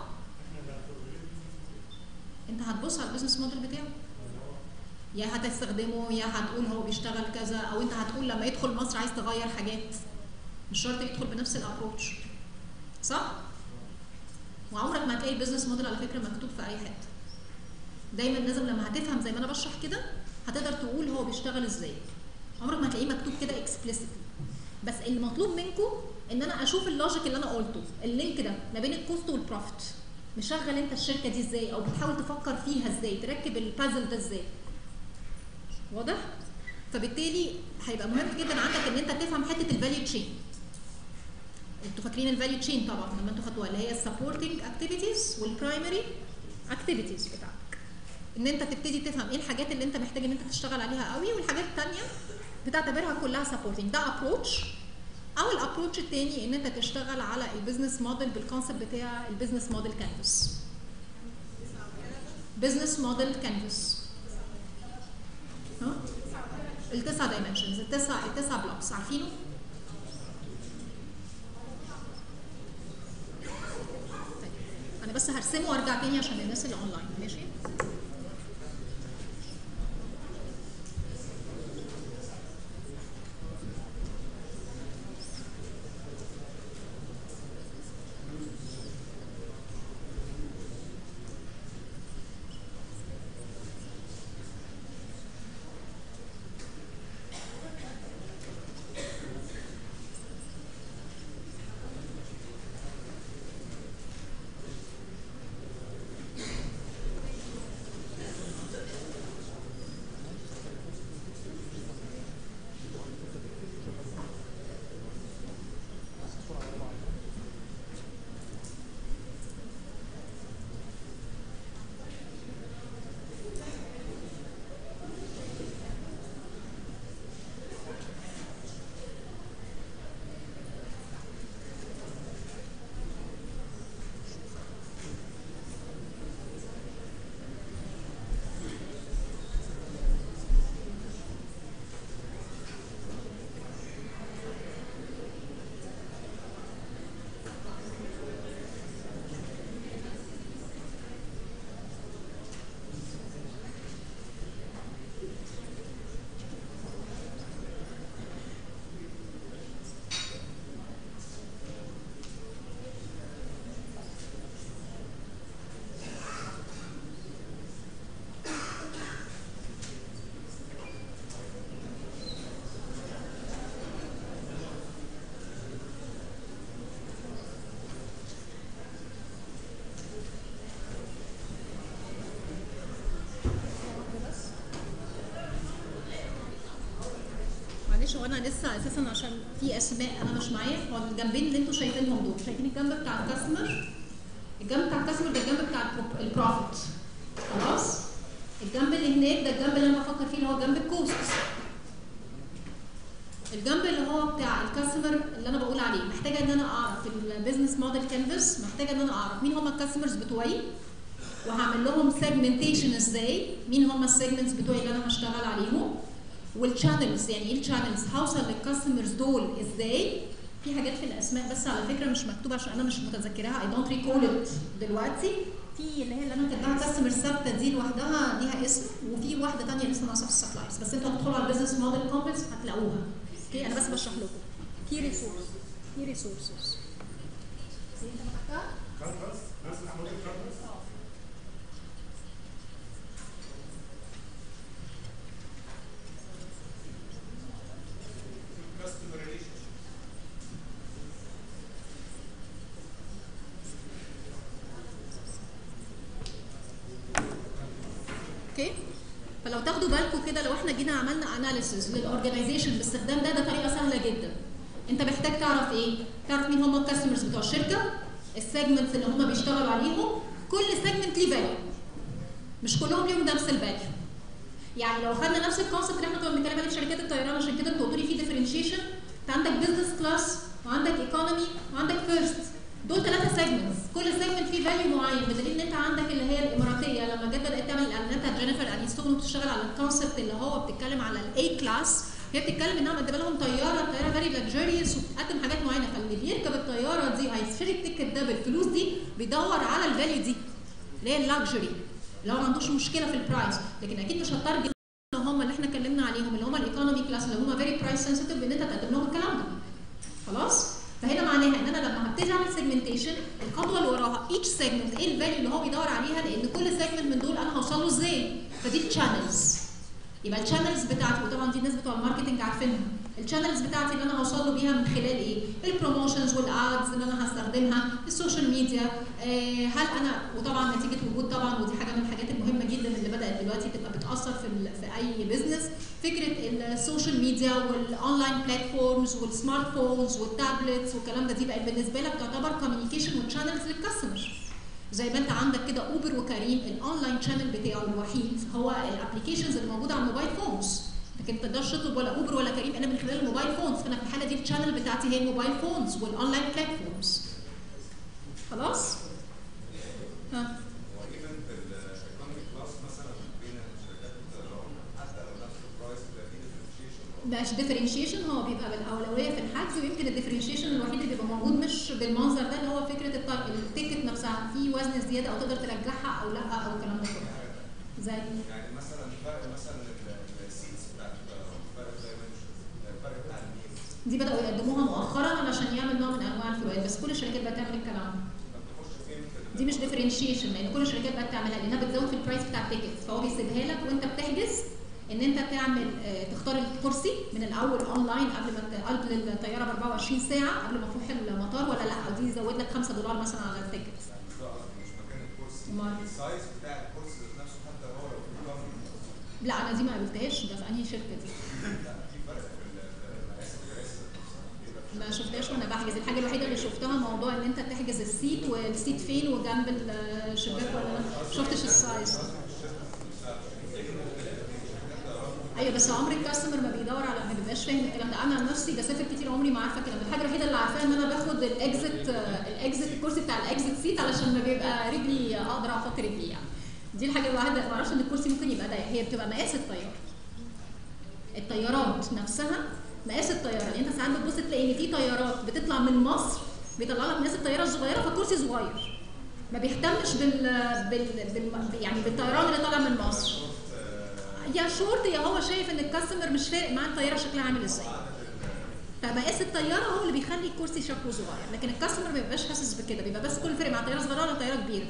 انت هتبص على البيزنس موديل بتاعه يا هتستخدمه يا هتقول هو بيشتغل كذا او انت هتقول لما يدخل مصر عايز تغير حاجات مش شرط يدخل بنفس الابروتش صح وعمرك ما هتلاقي البيزنس موديل على فكره مكتوب في اي حته دايما لازم لما هتفهم زي ما انا بشرح كده هتقدر تقول هو بيشتغل ازاي عمرك ما هتلاقيه مكتوب كده اكسبليسيتلي بس المطلوب منكم ان انا اشوف اللوجيك اللي انا قلته اللينك ده ما بين الكوست والبروفيت مشغل انت الشركه دي ازاي او بتحاول تفكر فيها ازاي تركب البازل ده ازاي واضح فبالتالي هيبقى مهم جدا عندك ان انت تفهم حته الفاليو تشين انتوا فاكرين الفاليو تشين طبعا لما انتوا خدتوها اللي هي السبورتنج اكتيفيتيز والبرايمري اكتيفيتيز بتاعتك ان انت تبتدي تفهم ايه الحاجات اللي انت محتاج ان انت تشتغل عليها قوي والحاجات الثانيه بتعتبرها كلها سبورتنج ده ابروتش او الابروتش الثاني ان انت تشتغل على البيزنس موديل بالكونسيبت بتاع البيزنس موديل كانفاس بيزنس موديل كانفاس ها التسع دايمنشنز التسع التسع بلوكس عارفينه طيب انا بس هرسمه وارجع تاني عشان الناس اللي اونلاين ماشي معلش هو انا لسه اساسا عشان في اسماء انا مش معايا هو الجنبين اللي انتوا شايفينهم دول شايفين الجنب بتاع الكاستمر الجنب بتاع الكاستمر ده الجنب بتاع البرو- البروفيت خلاص الجنب اللي هناك ده الجنب اللي انا بفكر فيه اللي هو جنب الكوست الجنب اللي هو بتاع الكاستمر اللي انا بقول عليه محتاجه ان انا اعرف البيزنس موديل كانفاس محتاجه ان انا اعرف مين هم الكاستمرز بتوعي وهعمل لهم سيجمنتيشن ازاي مين هم السيجمنتس بتوعي اللي انا هشتغل عليهم والشانلز يعني ايه الشانلز هوصل للكاستمرز دول ازاي في حاجات في الاسماء بس على فكره مش مكتوبه عشان انا مش متذكراها اي دونت ريكول ات دلوقتي في اللي هي اللي انا كاتباها كاستمر ثابته دي لوحدها ليها اسم وفي واحده ثانيه لسه ناقصه في السبلايز بس انتوا هتدخلوا على البيزنس موديل كومبلكس هتلاقوها اوكي انا بس بشرح لكم كي ريسورس كي ريسورسز كانفاس بزنس موديل كانفاس كاستمر ريليشن اوكي فلو تاخدوا بالكم كده لو احنا جينا عملنا اناليسيز للاورجنايزيشن باستخدام ده ده طريقه سهله جدا انت محتاج تعرف ايه تعرف مين هم الكاستمرز بتوع الشركه السيجمنتس اللي هم بيشتغلوا عليهم كل سيجمنت ليه فاليو مش كلهم ليهم نفس الفاليو يعني لو خدنا نفس الكونسيبت اللي احنا كنا بنتكلم عليه في شركات الطيران عشان كده انتوا قلتوا لي في ديفرنشيشن انت عندك بزنس كلاس وعندك ايكونومي وعندك فيرست دول ثلاثه سيجمنتس كل سيجمنت فيه فاليو معين بدليل ان انت عندك اللي هي الاماراتيه لما جت بدات تعمل الاعلانات بتاعت جينيفر انيستون وبتشتغل على الكونسيبت اللي هو بتتكلم على الاي كلاس هي بتتكلم انها مقدمه لهم طياره الطياره فيري لكجيريوس وبتقدم حاجات معينه فاللي بيركب الطياره دي هيشتري التيكت ده بالفلوس دي بيدور على الفاليو دي اللي هي اللكجري اللي هو ما عندوش مشكله في البرايس لكن اكيد مش هتارجت هم اللي احنا اتكلمنا عليهم اللي هم الايكونومي كلاس اللي هم فيري برايس سنسيتيف ان انت تقدم لهم الكلام ده خلاص فهنا معناها ان انا لما هبتدي اعمل سيجمنتيشن الخطوه اللي وراها ايتش سيجمنت ايه الفاليو اللي هو بيدور عليها لان كل سيجمنت من دول انا هوصل له ازاي فدي الشانلز يبقى الشانلز بتاعتي وطبعا دي الناس بتوع الماركتنج عارفينها الشانلز بتاعتي اللي انا هوصل له بيها من خلال ايه البروموشنز والادز اللي انا هستخدمها السوشيال ميديا آه هل انا وطبعا نتيجه وجود طبعا ودي حاجه من الحاجات المهمه جدا اللي بدات دلوقتي تبقى بتاثر في ال- في اي بزنس فكره السوشيال ميديا والاونلاين بلاتفورمز والسمارت فونز والتابلتس والكلام ده دي بقت بالنسبه لك تعتبر كوميونيكيشن وتشانلز للكاستمر زي ما انت عندك كده اوبر وكريم الاونلاين شانل بتاعه الوحيد هو الابلكيشنز اللي موجوده على الموبايل فونز لكن ما تقدرش تطلب ولا اوبر ولا كريم الا من خلال الموبايل فونز فانا في الحاله دي الشانل بتاعتي هي الموبايل فونز والاونلاين بلاتفورمز خلاص ها هو ايفن في الايكونومي كلاس مثلا بين شركات الطيران حتى لو نفس البرايس بيبقى فيه ديفرنشيشن مش ديفرنشيشن هو بيبقى بالاولويه في الحجز ويمكن الديفرنشيشن الوحيد اللي بيبقى موجود مش بالمنظر ده اللي هو فكره الط- التيكت نفسها في وزن زياده او تقدر ترجعها او لا او الكلام ده كله زي يعني مثلا فرق مثلا السيتس بتاعت الطيران فرق الدايمنشنز الفرق بتاع الميل دي بداوا يقدموها مؤخرا علشان يعمل نوع من انواع الفروقات بس كل الشركات بقت تعمل الكلام ده ما بتخش فين في دي مش ديفرنشيشن لان كل الشركات بقت تعملها لانها بتزود في البرايس بتاع التيكت فهو بيسيبها لك وانت بتحجز ان انت تعمل آه، تختار الكرسي من الاول اونلاين قبل ما ت- قبل الطياره ب 24 ساعه قبل ما تروح المطار ولا لا او دي يزود لك 5 دولار مثلا على التيكت مش ده قصدي مش مكان الكرسي أمال؟ السايز بتاع الكرسي ذات نفسه حتى هو لو في economy. لا انا دي ما قابلتهاش ده في انهي شركه دي لا في فرق في ال- في مقاس الكراسي ذات نفسها. بيبقى في ما شفتهاش وانا بحجز الحاجه الوحيده اللي شفتها موضوع ان انت تحجز السيت والسيت فين وجنب الشباك ولا لا ما شفتش السايز ايوه بس عمر الكاستمر ما بيدور على ما بيبقاش فاهم الكلام ده انا عن نفسي بسافر كتير عمري ما عارفه الكلام ده الحاجه الوحيده اللي عارفاها ان انا باخد الاكزit الاكزit الكرسي بتاع الاكزit سيت علشان ما بيبقى رجلي اقدر احط رجلي يعني دي الحاجه الوحيده ما اعرفش ان الكرسي ممكن يبقى ضيق هي بتبقى مقاس الطياره الطيارات نفسها مقاس الطياره يعني انت ساعات بتبص تلاقي ان في طيارات بتطلع من مصر بيطلع لك مقاس الطياره الصغيره فكرسي صغير ما بيهتمش بال, بال... بال... يعني بالطيران اللي طالع من مصر يا شورت يا هو شايف ان الكاستمر مش فارق معاه الطياره شكلها عامل ازاي فمقاس الطياره هو اللي بيخلي الكرسي شكله صغير لكن الكاستمر ما بيبقاش حاسس بكده بيبقى بس كل فرق مع طياره صغيره ولا طياره كبيره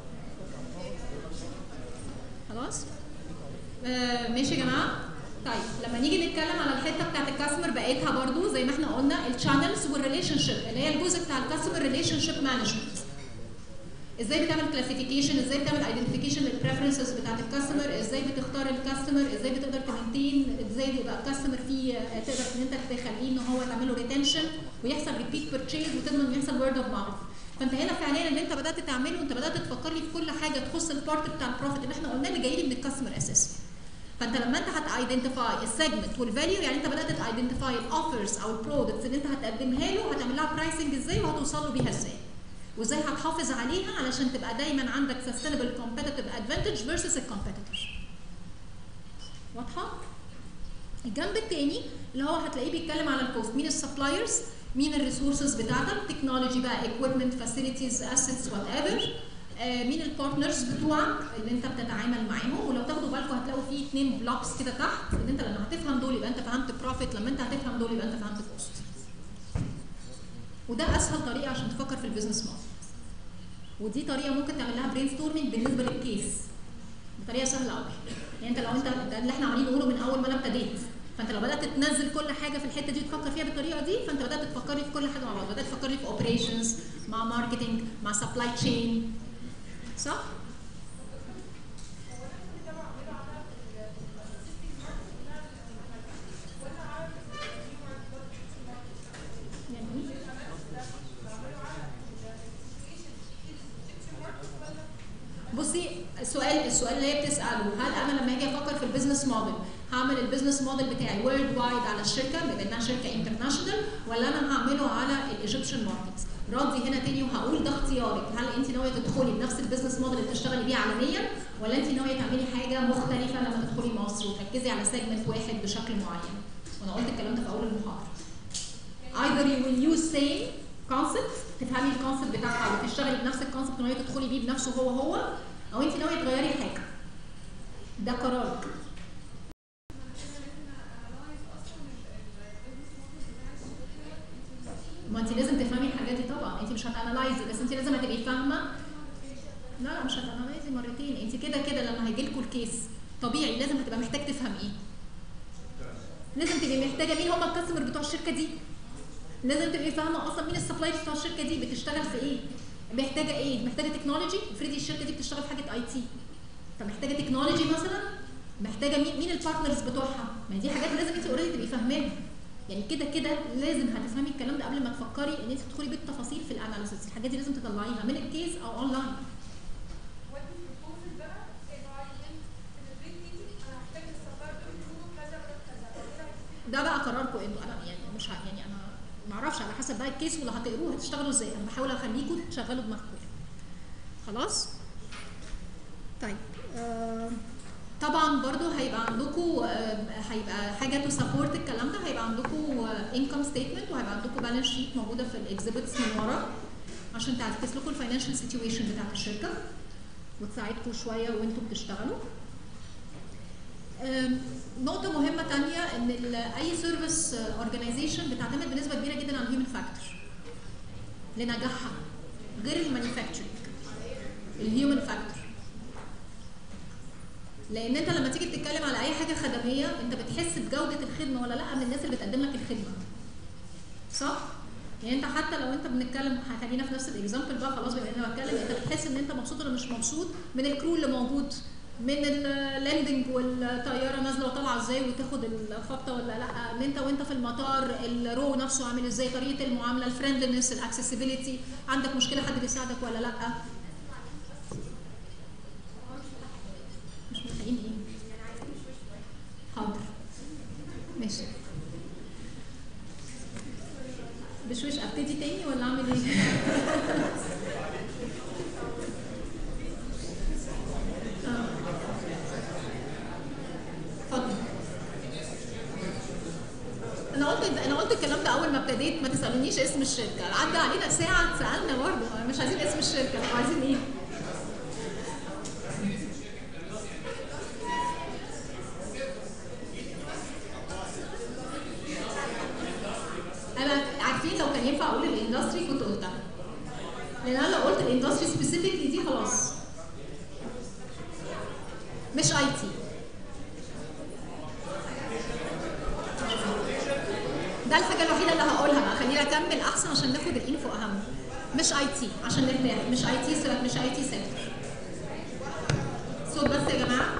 خلاص آه ماشي يا جماعه طيب لما نيجي نتكلم على الحته بتاعت الكاستمر بقيتها برضو زي ما احنا قلنا الشانلز والريليشن شيب اللي هي الجزء بتاع الكاستمر ريليشن شيب مانجمنت ازاي بتعمل كلاسيفيكيشن ازاي بتعمل ايدنتيفيكيشن للبريفرنسز بتاعت الكاستمر ازاي بتختار الكاستمر ازاي بتقدر تمنتين ازاي يبقى الكاستمر فيه تقدر ان انت تخليه ان هو تعمل له ريتنشن ويحصل ريبيت بيرتشيز وتضمن ان يحصل وورد اوف ماوث فانت هنا فعليا اللي انت بدات تعمله انت بدات تفكر لي في كل حاجه تخص البارت بتاع البروفيت اللي احنا قلناه اللي جاي لي من الكاستمر اساسا فانت لما انت هتايدنتيفاي السيجمنت والفاليو يعني انت بدات تايدنتيفاي الاوفرز او البرودكتس اللي انت هتقدمها له هتعمل لها برايسنج ازاي وهتوصل له بيها ازاي وازاي هتحافظ عليها علشان تبقى دايما عندك sustainable competitive advantage versus الكومبيتيتور واضحه الجنب الثاني اللي هو هتلاقيه بيتكلم على الكوست مين السبلايرز مين الريسورسز بتاعتك تكنولوجي بقى equipment facilities assets whatever آه مين البارتنرز بتوعك اللي انت بتتعامل معاهم ولو تاخدوا بالكم هتلاقوا في اثنين بلوكس كده تحت ان انت لما هتفهم دول يبقى انت فهمت بروفيت لما انت هتفهم دول يبقى انت فهمت كوست وده اسهل طريقه عشان تفكر في البيزنس موديل ودي طريقه ممكن تعمل لها برين ستورمنج بالنسبه للكيس بطريقه سهله قوي يعني انت لو انت ده اللي احنا عاملين نقوله من اول ما انا ابتديت فانت لو بدات تنزل كل حاجه في الحته دي وتفكر فيها بالطريقه دي فانت بدات تفكري في كل حاجه مع بعض بدات تفكري في اوبريشنز مع ماركتنج مع سبلاي تشين صح يعني ايه بصي السؤال السؤال اللي هي بتساله هل انا لما اجي افكر في البيزنس موديل هعمل البيزنس موديل بتاعي وورلد وايد على الشركه بما انها شركه انترناشونال ولا انا هعمله على الايجيبشن ماركت راضي هنا تاني وهقول ده اختيارك هل انت ناويه تدخلي بنفس البيزنس موديل اللي بتشتغلي بيه عالميا ولا انت ناويه تعملي حاجه مختلفه لما تدخلي مصر وتركزي على سيجمنت واحد بشكل معين وانا قلت الكلام ده في اول المحاضره either you will use same concept تفهمي الكونسبت بتاعها وتشتغلي بنفس الكونسبت ناويه تدخلي بيه بنفسه هو هو او انت ناويه تغيري حاجه ده قرارك ما انت لازم تفهمي الحاجات دي طبعا انت مش هتانلايزي بس انت لازم هتبقي فاهمه لا لا مش هتانلايزي مرتين انت كده كده لما هيجي لكم الكيس طبيعي لازم هتبقى محتاج تفهم ايه لازم تبقي محتاجه مين هم الكاستمر بتوع الشركه دي لازم تبقي فاهمه اصلا مين السبلايرز بتوع الشركه دي بتشتغل في ايه محتاجه ايه محتاجه تكنولوجي افرضي الشركه دي بتشتغل في حاجه اي تي فمحتاجه تكنولوجي مثلا محتاجه مين مين البارتنرز بتوعها ما دي حاجات لازم انت اوريدي تبقي فاهماها يعني كده كده لازم هتفهمي الكلام ده قبل ما تفكري ان انت تدخلي بالتفاصيل في الاناليسيس الحاجات دي لازم تطلعيها من الكيس او اونلاين ده بقى قراركم انتوا انا يعني مش ه- يعني انا ما اعرفش على حسب بقى الكيس واللي هتقروه هتشتغلوا ازاي انا بحاول اخليكم تشغلوا دماغكم خلاص طيب آه طبعا برضو هيبقى عندكم هيبقى حاجه تو سبورت الكلام ده هيبقى عندكم انكم ستيتمنت وهيبقى عندكم بالانس شيت موجوده في الاكزيبتس من ورا عشان تعكس لكم الفاينانشال سيتويشن بتاعت الشركه وتساعدكم شويه وانتم بتشتغلوا آم، نقطة مهمة تانية إن ال- أي سيرفيس أورجانيزيشن بتعتمد بنسبة كبيرة جدا على الهيومن فاكتور لنجاحها غير المانيفاكتشرنج الهيومن فاكتور لان انت لما تيجي تتكلم على اي حاجه خدميه انت بتحس بجوده الخدمه ولا لا من الناس اللي بتقدم لك الخدمه صح يعني انت حتى لو انت بنتكلم خلينا في نفس الاكزامبل بقى خلاص بما اني بتكلم انت بتحس ان انت مبسوط ولا مش مبسوط من الكرو اللي موجود من اللاندنج والطياره نازله وطالعه ازاي وتاخد الخبطه ولا لا ان انت وانت في المطار الرو نفسه عامل ازاي طريقه المعامله الفريندلنس الاكسسبيليتي عندك مشكله حد بيساعدك ولا لا مش محتاجين ايه حاضر ماشي بشويش ابتدي تاني ولا اعمل ايه؟ آه. اتفضل انا قلت انا قلت الكلام ده اول ما ابتديت ما تسالونيش اسم الشركه عدى علينا ساعه سالنا برضه مش عايزين اسم الشركه عايزين ايه؟ انا عارفين لو كان ينفع اقول الاندستري كنت قلتها لان انا لو قلت الاندستري سبيسيفيكلي دي خلاص مش اي تي ده الحاجه الوحيده اللي هقولها بقى خليني اكمل احسن عشان ناخد الانفو اهم مش اي تي عشان نرتاح مش اي تي سيرك مش اي تي سنتر صوت بس يا جماعه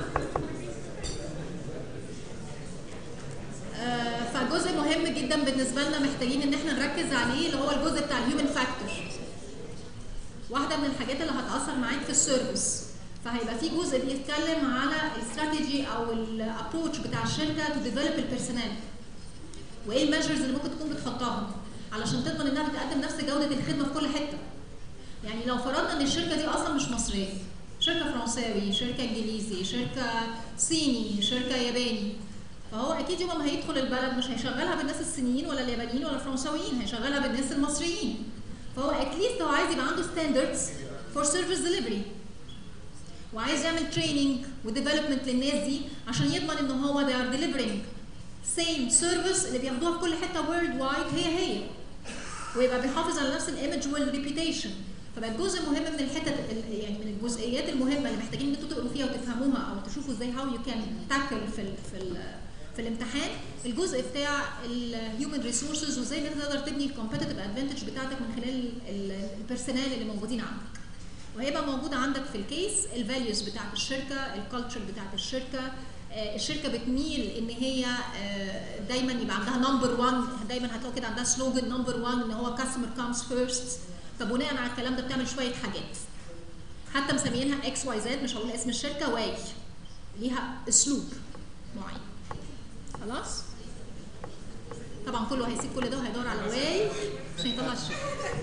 آه، فجزء مهم جدا بالنسبه لنا محتاجين ان احنا نركز عليه اللي هو الجزء بتاع الهيومن فاكتور واحده من الحاجات اللي هتاثر معاك في السيرفيس فهيبقى في جزء بيتكلم على الاستراتيجي او الابروتش بتاع الشركه تو ديفلوب البيرسونال وايه الميجرز اللي ممكن تكون بتحطها علشان تضمن انها بتقدم نفس جوده الخدمه في كل حته يعني لو فرضنا ان الشركه دي اصلا مش مصريه شركه فرنساوي شركه انجليزي شركه صيني شركه ياباني فهو اكيد يوم ما هيدخل البلد مش هيشغلها بالناس الصينيين ولا اليابانيين ولا الفرنساويين هيشغلها بالناس المصريين فهو اتليست هو عايز يبقى عنده ستاندردز فور سيرفيس ديليفري وعايز يعمل تريننج وديفلوبمنت للناس دي عشان يضمن ان هو they are delivering same service اللي بياخدوها في كل حته world wide هي هي ويبقى بيحافظ على نفس الايمج والريبيوتيشن فبقى جزء مهم من الحتت ال- يعني من الجزئيات المهمه اللي محتاجين ان انتوا تقروا فيها وتفهموها او تشوفوا ازاي هاو يو كان تاكل في ال في ال في الامتحان الجزء بتاع الهيومن ريسورسز وازاي ان انت تقدر تبني الكومبتيتيف ادفانتج بتاعتك من خلال البيرسونال اللي موجودين عندك وهيبقى موجود عندك في الكيس الفاليوز بتاعت الشركه الكالتشر بتاعت الشركه آه، الشركه بتميل ان هي آه، دايما يبقى عندها نمبر 1 دايما هتلاقوا كده عندها سلوجن نمبر 1 ان هو كاستمر كامز فيرست فبناء على الكلام ده بتعمل شويه حاجات حتى مسميينها اكس واي زد مش هقول اسم الشركه واي ليها اسلوب معين خلاص طبعا كله هيسيب كل ده وهيدور على واي عشان يطلع الشركه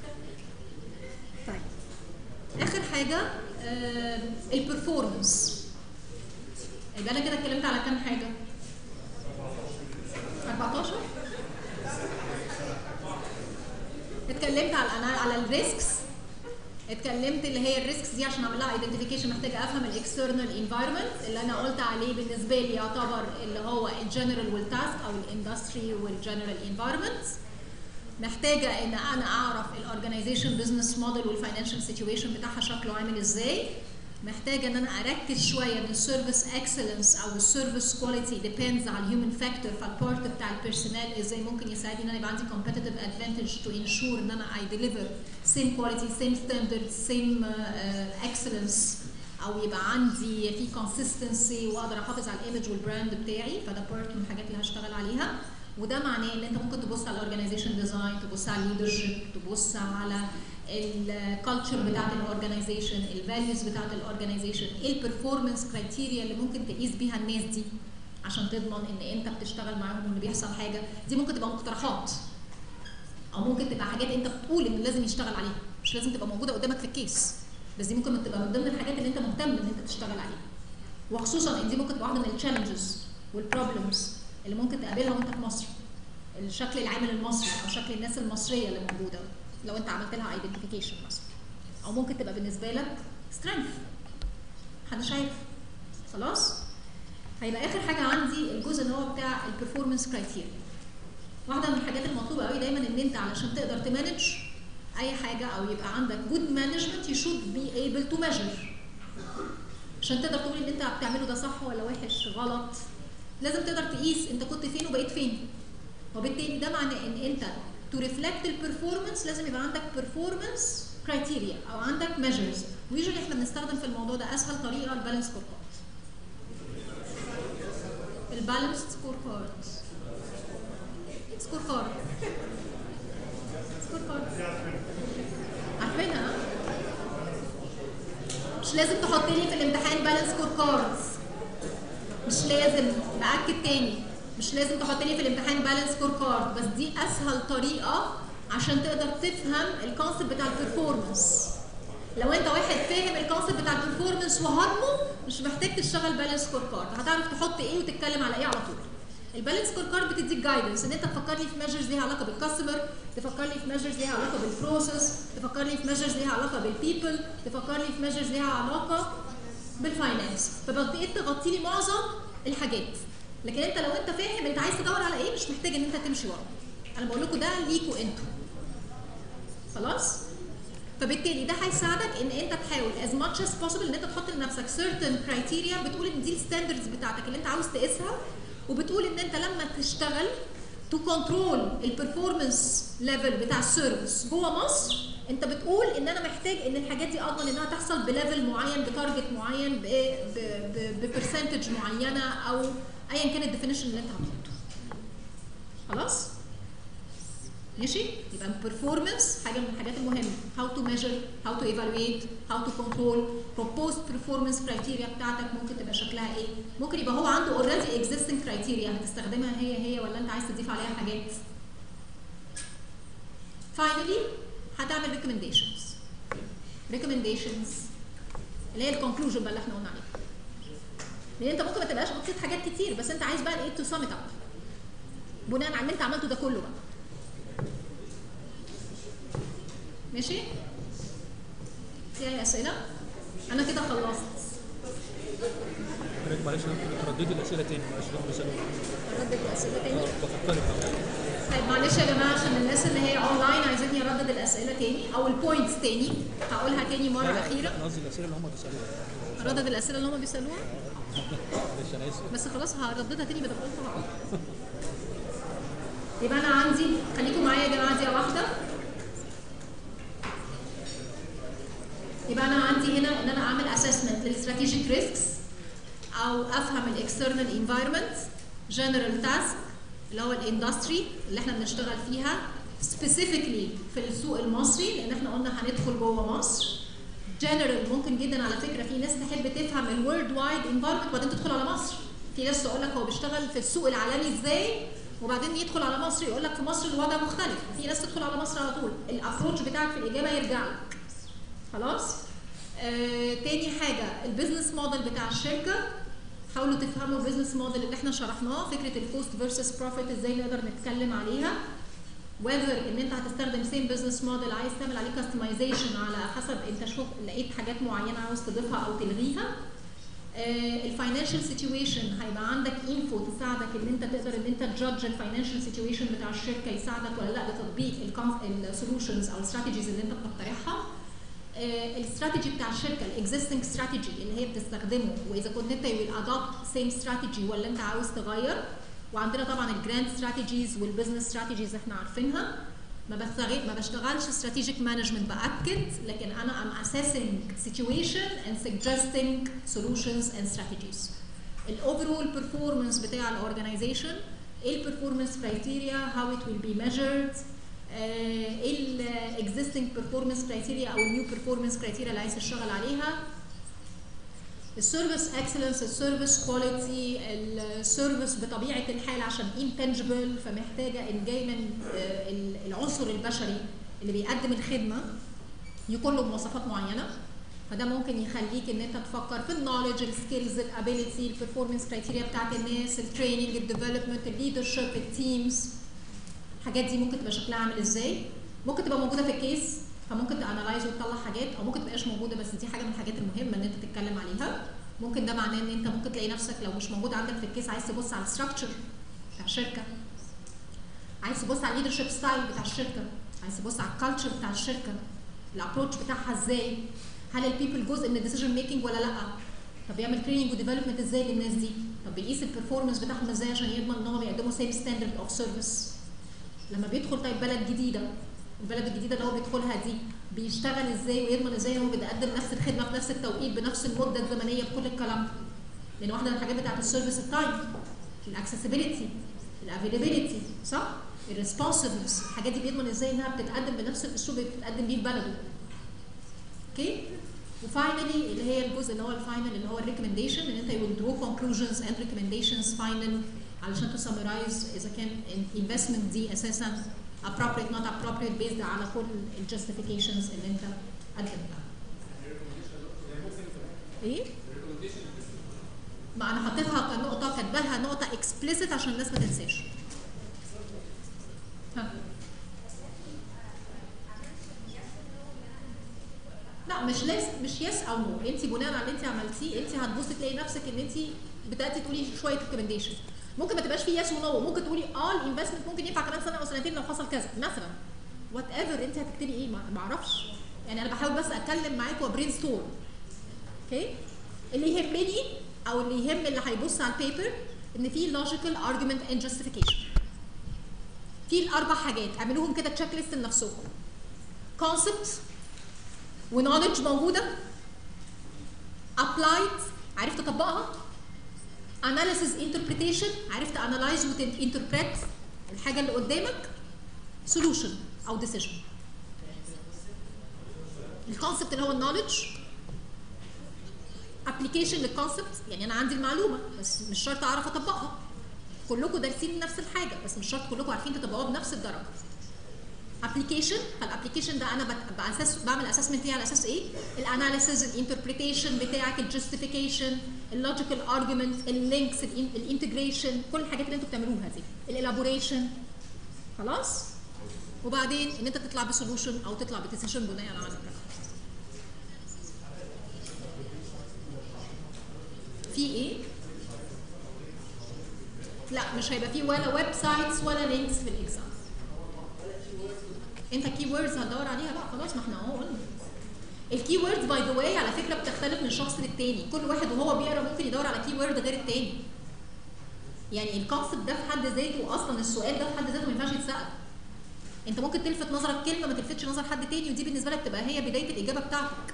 طيب اخر حاجه البرفورمانس يبقى انا كده اتكلمت على كام حاجه 14 اتكلمت على الأنا- على الريسكس اتكلمت اللي هي الريسكس دي عشان اعمل لها ايدنتيفيكيشن محتاجه افهم الاكسترنال انفايرمنت اللي انا قلت عليه بالنسبه لي يعتبر اللي هو الجنرال والتاسك او الاندستري والجنرال انفايرمنت محتاجه ان انا اعرف الاورجنايزيشن بزنس موديل والفاينانشال سيتويشن بتاعها شكله عامل ازاي محتاجه ان انا اركز شويه ان السيرفيس اكسلنس او السيرفيس كواليتي ديبيندز على الهيومن فاكتور فالبارت بتاع البيرسونال ازاي ممكن يساعدني ان انا يبقى عندي competitive advantage تو انشور ان انا اي ديليفر سيم كواليتي سيم ستاندرد سيم اكسلنس او يبقى عندي في consistency واقدر احافظ على الايمج والبراند بتاعي فده بارت من الحاجات اللي هشتغل عليها وده معناه ان انت ممكن تبص على الاورجنايزيشن ديزاين تبص على الليدرشيب تبص على الكالتشر بتاعت الاورجنايزيشن الفاليوز بتاعت الاورجنايزيشن ايه البرفورمانس كرايتيريا اللي ممكن تقيس بيها الناس دي عشان تضمن ان انت بتشتغل معاهم وان بيحصل حاجه دي ممكن تبقى مقترحات او ممكن تبقى حاجات انت بتقول ان لازم يشتغل عليها مش لازم تبقى موجوده قدامك في الكيس بس دي ممكن تبقى من ضمن الحاجات اللي انت مهتم ان انت تشتغل عليها وخصوصا ان دي ممكن تبقى واحده من التشالنجز والبروبلمز اللي ممكن تقابلها وانت في مصر الشكل العامل المصري او شكل الناس المصريه اللي موجوده لو انت عملت لها ايدنتيفيكيشن مثلا او ممكن تبقى بالنسبه لك سترينث محدش عارف خلاص هيبقى اخر حاجه عندي الجزء اللي هو بتاع البرفورمانس كرايتيريا واحده من الحاجات المطلوبه قوي دايما ان انت علشان تقدر تمانج اي حاجه او يبقى عندك جود مانجمنت يو شود بي ايبل تو ميجر عشان تقدر تقول ان انت بتعمله ده صح ولا وحش غلط لازم تقدر تقيس انت كنت فين وبقيت فين وبالتالي ده معناه ان انت تو ريفلكت البرفورمانس لازم يبقى عندك performance كرايتيريا او عندك ميجرز ويجولي احنا بنستخدم في الموضوع ده اسهل طريقه البالانس سكور كارد البالانس سكور كارد سكور كارد سكور كارد عارفينها مش لازم تحط لي في الامتحان بالانس سكور كارد مش لازم باكد تاني مش لازم تحط لي في الامتحان بالانس سكور كارد بس دي اسهل طريقه عشان تقدر تفهم الكونسيبت بتاع البرفورمانس لو انت واحد فاهم الكونسيبت بتاع البرفورمانس وهضمه مش محتاج تشتغل بالانس سكور كارد هتعرف تحط ايه وتتكلم على ايه على طول البالانس سكور كارد بتديك جايدنس ان انت تفكر لي في ميجرز ليها علاقه بالكاستمر تفكر لي في ميجرز ليها علاقه بالبروسيس تفكر لي في ميجرز ليها علاقه بالبيبل تفكر لي في ميجرز ليها علاقه بالفاينانس فبقيت تغطي لي معظم الحاجات لكن انت لو انت فاهم انت عايز تدور على ايه مش محتاج ان انت تمشي ورا انا بقول لكم ده ليكوا انتوا خلاص فبالتالي ده هيساعدك ان انت تحاول as much as possible ان انت تحط لنفسك certain criteria بتقول ان دي الستاندردز بتاعتك اللي انت عاوز تقيسها وبتقول ان انت لما تشتغل تو كنترول البرفورمانس ليفل بتاع السيرفيس جوه مصر انت بتقول ان انا محتاج ان الحاجات دي اضمن انها تحصل بليفل معين بتارجت معين ببرسنتج معينه او ايا كان الديفينيشن اللي انت هتحطه خلاص ماشي يبقى performance حاجه من الحاجات المهمه how to measure how to evaluate how to control proposed performance criteria بتاعتك ممكن تبقى شكلها ايه ممكن يبقى هو عنده already existing criteria هتستخدمها هي هي ولا انت عايز تضيف عليها حاجات finally هتعمل recommendations recommendations اللي هي الكونكلوجن بقى اللي احنا قلنا عليها لان انت ممكن ما تبقاش بتصيد حاجات كتير بس انت عايز بقى ايه تو سم اب بناء على اللي انت عملته ده كله بقى ماشي في اي اسئله انا كده خلصت حضرتك معلش ممكن ترددي الاسئله تاني معلش دول بيسالوا اردد الاسئله تاني بفكرك طيب معلش يا جماعه عشان الناس اللي هي اونلاين عايزيني اردد الاسئله تاني او البوينتس تاني هقولها تاني مره اخيره انا قصدي الاسئله اللي هم بيسالوها اردد الاسئله اللي هم بيسالوها معلش انا اسف بس خلاص هرددها تاني بدل ما قلتها يبقى انا عندي خليكم معايا يا جماعه دقيقه واحده يبقى انا عندي هنا ان انا اعمل اسسمنت للاستراتيجيك ريسكس او افهم الاكسترنال انفايرمنت جنرال تاسك اللي هو الاندستري اللي احنا بنشتغل فيها سبيسيفيكلي في السوق المصري لان احنا قلنا هندخل جوه مصر جنرال ممكن جدا على فكره في ناس تحب تفهم الورلد وايد انفايرمنت وبعدين تدخل على مصر في ناس تقول لك هو بيشتغل في السوق العالمي ازاي وبعدين يدخل على مصر يقول لك في مصر الوضع مختلف في ناس تدخل على مصر على طول الابروتش بتاعك في الاجابه يرجع لك خلاص آه تاني حاجه البيزنس موديل بتاع الشركه حاولوا تفهموا البيزنس موديل اللي احنا شرحناه فكره الكوست فيرسس بروفيت ازاي نقدر نتكلم عليها whether ان انت هتستخدم سيم بزنس موديل عايز تعمل عليه كاستمايزيشن على حسب انت شوف لقيت حاجات معينه عاوز تضيفها او تلغيها الفاينانشال سيتويشن هيبقى عندك انفو تساعدك ان انت تقدر ان انت تجادج الفاينانشال سيتويشن بتاع الشركه يساعدك ولا لا لتطبيق السولوشنز او الاستراتيجيز اللي انت بتقترحها الاستراتيجي بتاع الشركه الاكزيستنج استراتيجي اللي هي بتستخدمه واذا كنت انت يو ادوبت سيم استراتيجي ولا انت عاوز تغير وعندنا طبعا الجراند استراتيجيز والبزنس استراتيجيز احنا عارفينها ما بشتغل ما بشتغلش استراتيجيك مانجمنت باكد لكن انا ام assessing situation and suggesting solutions and strategies الاوفرول performance بتاع الاورجنايزيشن ايه البرفورمانس كرايتيريا هاو ات ويل بي measured ايه الاكزيستنج performance كرايتيريا او النيو performance كرايتيريا اللي عايز تشتغل عليها السيرفيس اكسلنس السيرفيس كواليتي السيرفيس بطبيعه الحال عشان انتنجبل فمحتاجه ان جاي من العنصر البشري اللي بيقدم الخدمه يكون له مواصفات معينه فده ممكن يخليك ان انت تفكر في النولج السكيلز الابيليتي البرفورمانس كرايتيريا بتاعت الناس التريننج الديفلوبمنت الليدرشيب التيمز الحاجات دي ممكن تبقى شكلها عامل ازاي ممكن تبقى موجوده في الكيس فممكن تانلايز وتطلع حاجات او ممكن تبقاش موجوده بس دي حاجه من الحاجات المهمه ان انت تتكلم عليها ممكن ده معناه ان انت ممكن تلاقي نفسك لو مش موجود عندك في الكيس عايز تبص على الستراكشر بتاع الشركه عايز تبص على الليدرشيب ستايل بتاع الشركه عايز تبص على الكالتشر بتاع الشركه الابروتش بتاعها ازاي هل البيبل جزء من الديسيجن ميكنج ولا لا طب بيعمل تريننج وديفلوبمنت ازاي للناس دي طب بيقيس البرفورمانس بتاعهم ازاي عشان يضمن ان هم بيقدموا سيم ستاندرد اوف سيرفيس لما بيدخل طيب بلد جديده البلد الجديده اللي هو بيدخلها دي بيشتغل ازاي ويضمن ازاي ان هو بيقدم نفس الخدمه في نفس التوقيت بنفس المده الزمنيه بكل الكلام ده لان واحده من الحاجات بتاعت السيرفيس التايم الاكسسبيلتي الافيلابيلتي صح الريسبونسفنس الحاجات دي بيضمن ازاي انها بتتقدم بنفس الاسلوب اللي بتتقدم بيه في بلده اوكي وفاينلي اللي هي الجزء اللي هو الفاينل اللي هو الريكومنديشن ان انت يو درو conclusions and recommendations فاينل علشان تسمرايز اذا كان الانفستمنت دي اساسا appropriate not appropriate based على كل الجاستيفيكيشنز اللي انت قدمتها. ايه؟ ما انا حطيتها كنقطه كاتباها نقطه explicit عشان الناس ما تنساش. ها. لا مش لاس مش يس او نو انت بناء على اللي انت عملتيه انت هتبصي تلاقي نفسك ان انت بداتي تقولي شويه ريكومنديشن ممكن ما تبقاش فيه يس ونو ممكن تقولي اه الانفستمنت ممكن ينفع كمان سنه او سنتين لو حصل كذا مثلا وات ايفر انت هتكتبي ايه ما اعرفش يعني انا بحاول بس اتكلم معاك وبرين ستورم اوكي اللي يهمني او اللي يهم اللي هيبص على البيبر ان في لوجيكال ارجيومنت اند جاستيفيكيشن في الاربع حاجات اعملوهم كده تشيك ليست لنفسكم كونسبت ونولج موجوده ابلايد عرفت تطبقها analysis interpretation عرفت analyze وتنتربريت الحاجه اللي قدامك solution او decision الكونسبت اللي هو النولج application للكونسبت يعني انا عندي المعلومه بس مش شرط اعرف اطبقها كلكم دارسين نفس الحاجه بس مش شرط كلكم عارفين تطبقوها بنفس الدرجه ابلكيشن فالابلكيشن ده انا بت- باساس بعمل اسسمنت ليه على اساس ايه الاناليسيز الانتربريتيشن بتاعك الجستيفيكيشن اللوجيكال ارجيومنت اللينكس الانتجريشن كل الحاجات اللي انتوا بتعملوها دي الالابوريشن خلاص وبعدين ان انت تطلع بسولوشن او تطلع بديسيشن بناء على البراكتس في ايه لا مش هيبقى فيه ولا ويب سايتس ولا لينكس في الاكزام انت كي ووردز هتدور عليها لا خلاص ما احنا اهو قلنا الكي ووردز باي ذا واي على فكره بتختلف من شخص للتاني كل واحد وهو بيقرا ممكن يدور على كي وورد غير التاني يعني الكونسبت ده في حد ذاته اصلا السؤال ده في حد ذاته ما ينفعش يتسال انت ممكن تلفت نظرك كلمه ما تلفتش نظر حد تاني ودي بالنسبه لك تبقى هي بدايه الاجابه بتاعتك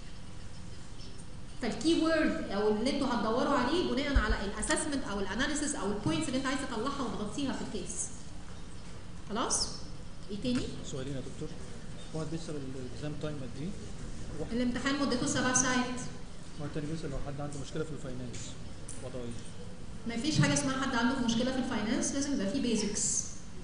فالكي وورد او اللي انتوا هتدوروا عليه بناء على الاسسمنت او الاناليسيس او البوينتس اللي انت عايز تطلعها وتغطيها في الكيس خلاص ايه تاني سؤالين يا دكتور واحد بيسأل الاكزام تايم قد ايه واحد الامتحان مدته سبع ساعات واحد تاني بيسأل لو حد عنده مشكلة في الفاينانس وضعه ايه؟ ما فيش حاجه اسمها حد عنده مشكله في الفاينانس لازم يبقى فيه بيزكس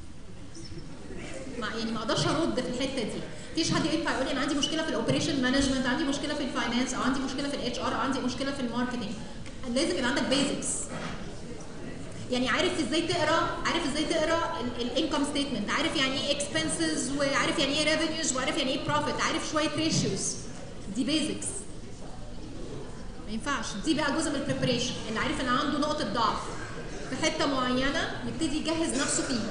مع يعني ما اقدرش ارد في الحته دي مفيش حد ينفع يقول لي انا عندي مشكله في الاوبريشن مانجمنت عندي مشكله في الفاينانس او عندي مشكله في الاتش ار او عندي مشكله في الماركتنج لازم يبقى عندك بيزكس يعني عارف ازاي تقرا عارف ازاي تقرا الانكم ستيتمنت عارف يعني ايه اكسبنسز وعارف يعني ايه ريفينيوز وعارف يعني ايه بروفيت عارف شويه ريشيوز دي بيزكس ما ينفعش دي بقى جزء من البريبريشن اللي عارف ان عنده نقطه ضعف في حته معينه يبتدي يجهز نفسه فيها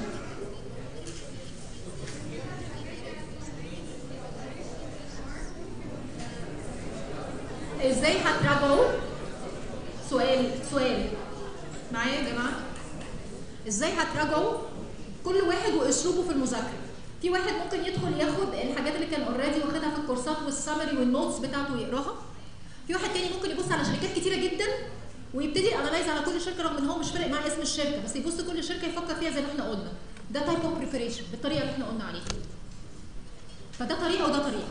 ازاي هتراجعوا سؤال سؤال معايا يا جماعه ازاي هتراجعوا كل واحد واسلوبه في المذاكره في واحد ممكن يدخل ياخد الحاجات اللي كان اوريدي واخدها في الكورسات والسمري والنوتس بتاعته ويقراها في واحد تاني ممكن يبص على شركات كتيره جدا ويبتدي انالايز على كل شركه رغم ان هو مش فارق معاه اسم الشركه بس يبص كل شركه يفكر فيها زي ما احنا قلنا ده تايب اوف بريبريشن بالطريقه اللي احنا قلنا عليها فده طريقه وده طريقه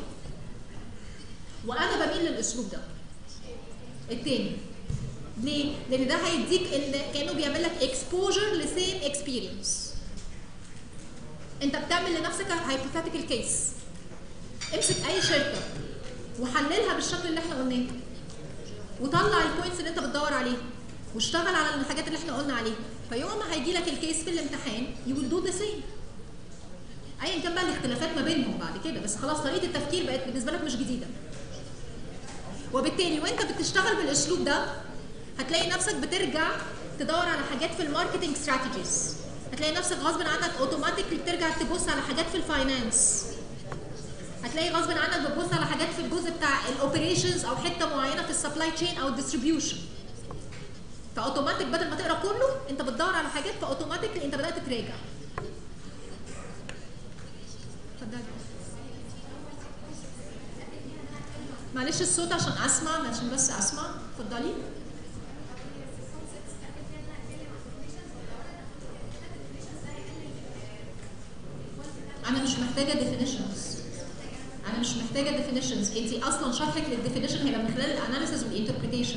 وانا بميل للاسلوب ده التاني ليه؟ لان ده هيديك ال- كانه بيعمل لك اكسبوجر لسيم اكسبيرينس انت بتعمل لنفسك هايبوثيتيكال كيس امسك اي شركه وحللها بالشكل اللي احنا قلناه وطلع البوينتس اللي انت بتدور عليها واشتغل على الحاجات اللي احنا قلنا عليها فيوم ما هيجي لك الكيس في الامتحان يو ويل دو ذا سيم ايا كان بقى الاختلافات ما بينهم بعد كده بس خلاص طريقه التفكير بقت بالنسبه لك مش جديده وبالتالي وانت بتشتغل بالاسلوب ده هتلاقي نفسك بترجع تدور على حاجات في الماركتنج استراتيجيز هتلاقي نفسك غصب عنك اوتوماتيكلي بترجع تبص على حاجات في الفاينانس هتلاقي غصب عنك بتبص على حاجات في الجزء بتاع الاوبريشنز او حته معينه في السبلاي تشين او الديستريبيوشن فاوتوماتيك بدل ما تقرا كله انت بتدور على حاجات فاوتوماتيكلي انت بدات تراجع اتفضلي معلش الصوت عشان اسمع عشان بس اسمع اتفضلي انا مش محتاجه definitions انا مش محتاجه definitions انت اصلا شرحك للديفينيشن هيبقى من خلال الاناليسيز والانتربريتيشن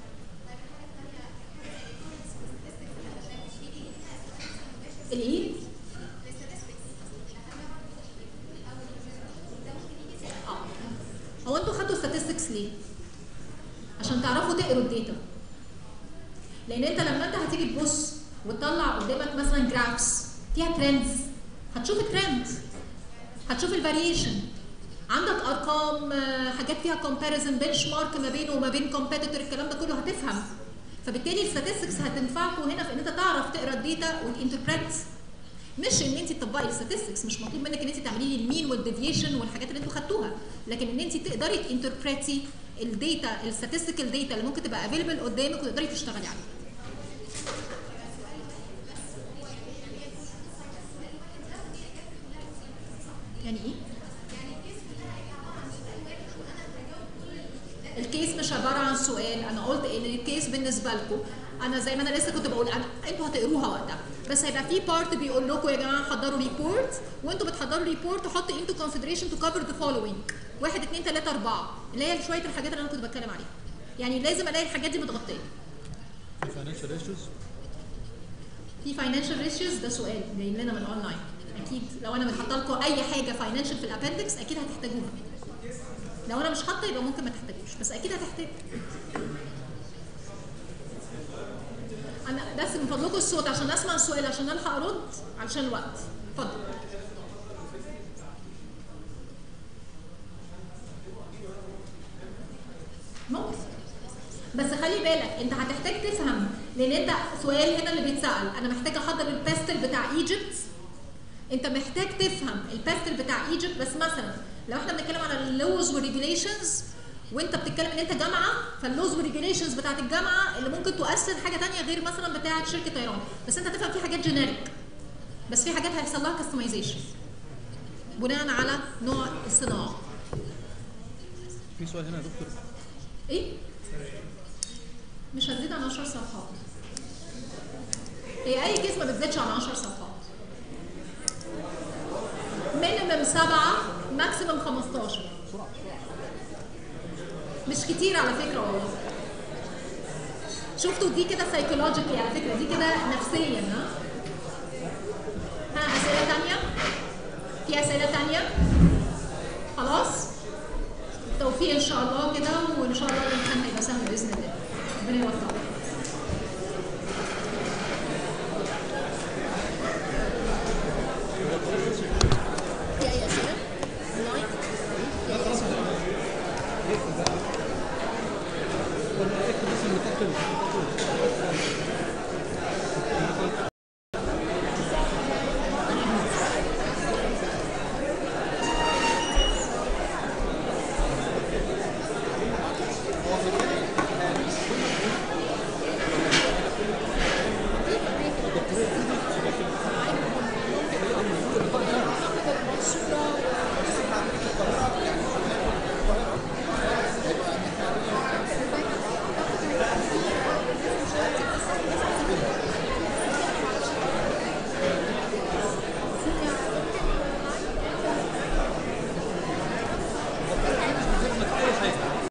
الايه اه هو انتوا خدتوا statistics ليه عشان تعرفوا تقروا الداتا لان انت لما انت هتيجي تبص وتطلع قدامك مثلا جرافس فيها ترندز هتشوف الترند هتشوف الفاريشن عندك ارقام آه، حاجات فيها كومباريزن بنش مارك ما بينه وما بين كومبيتيتور الكلام ده كله هتفهم فبالتالي الستاتستكس هتنفعكم هنا في ان انت تعرف تقرا الداتا وتنتربريت مش ان انت تطبقي الستاتستكس مش مطلوب منك ان انت تعملي لي المين والديفيشن والحاجات اللي انتوا خدتوها لكن ان انت تقدري تنتربريتي الداتا الستاتستيكال داتا اللي ممكن تبقى افيلبل قدامك وتقدري تشتغلي عليها يعني ايه؟ الكيس مش مش عباره عن سؤال انا قلت ان الكيس بالنسبه لكم انا زي ما انا لسه كنت بقول انا انتوا هتقروها وقتها بس هيبقى في بارت بيقول لكم يا جماعه حضروا ريبورت وانتوا بتحضروا ريبورت حطوا انتوا كونسيدريشن تو كفر ذا فولوينج واحد اثنين ثلاثه اربعه اللي هي شويه الحاجات اللي انا كنت بتكلم عليها يعني لازم الاقي الحاجات دي متغطيه في فاينانشال ايشوز في فاينانشال ريشيوز ده سؤال جاي لنا من اونلاين اكيد لو انا حاطه لكم اي حاجه فاينانشال في الابندكس اكيد هتحتاجوها لو انا مش حاطه يبقى ممكن ما تحتاجوش بس اكيد هتحتاج انا بس من فضلكم الصوت عشان اسمع السؤال عشان الحق ارد علشان الوقت اتفضل ممكن بس خلي بالك انت هتحتاج تفهم لان انت سؤال هنا اللي بيتسال انا محتاج احضر الباستل بتاع ايجيبت انت محتاج تفهم الباستل بتاع ايجيبت بس مثلا لو احنا بنتكلم على اللوز والريجوليشنز وانت بتتكلم ان انت جامعه فاللوز والريجوليشنز بتاعت الجامعه اللي ممكن تؤثر حاجه تانية غير مثلا بتاعت شركه طيران بس انت تفهم في حاجات جينيريك بس في حاجات هيحصل لها كاستمايزيشن بناء على نوع الصناعه في سؤال هنا يا دكتور ايه مش هتزيد عن 10 صفحات هي اي كيس ما بتزيدش عن 10 صفحات مينيمم سبعة ماكسيمم 15 مش كتير على فكرة والله شفتوا دي كده سايكولوجيكي على فكرة دي كده نفسيا ها ها أسئلة تانية في أسئلة تانية خلاص توفيق ان شاء الله كده وان شاء الله الامتحان هيبقى سهل باذن الله ربنا يوفقك في اي اسئله؟ اونلاين؟ لا خلاص اقفل بقى اقفل بقى اكتب بس المتقفل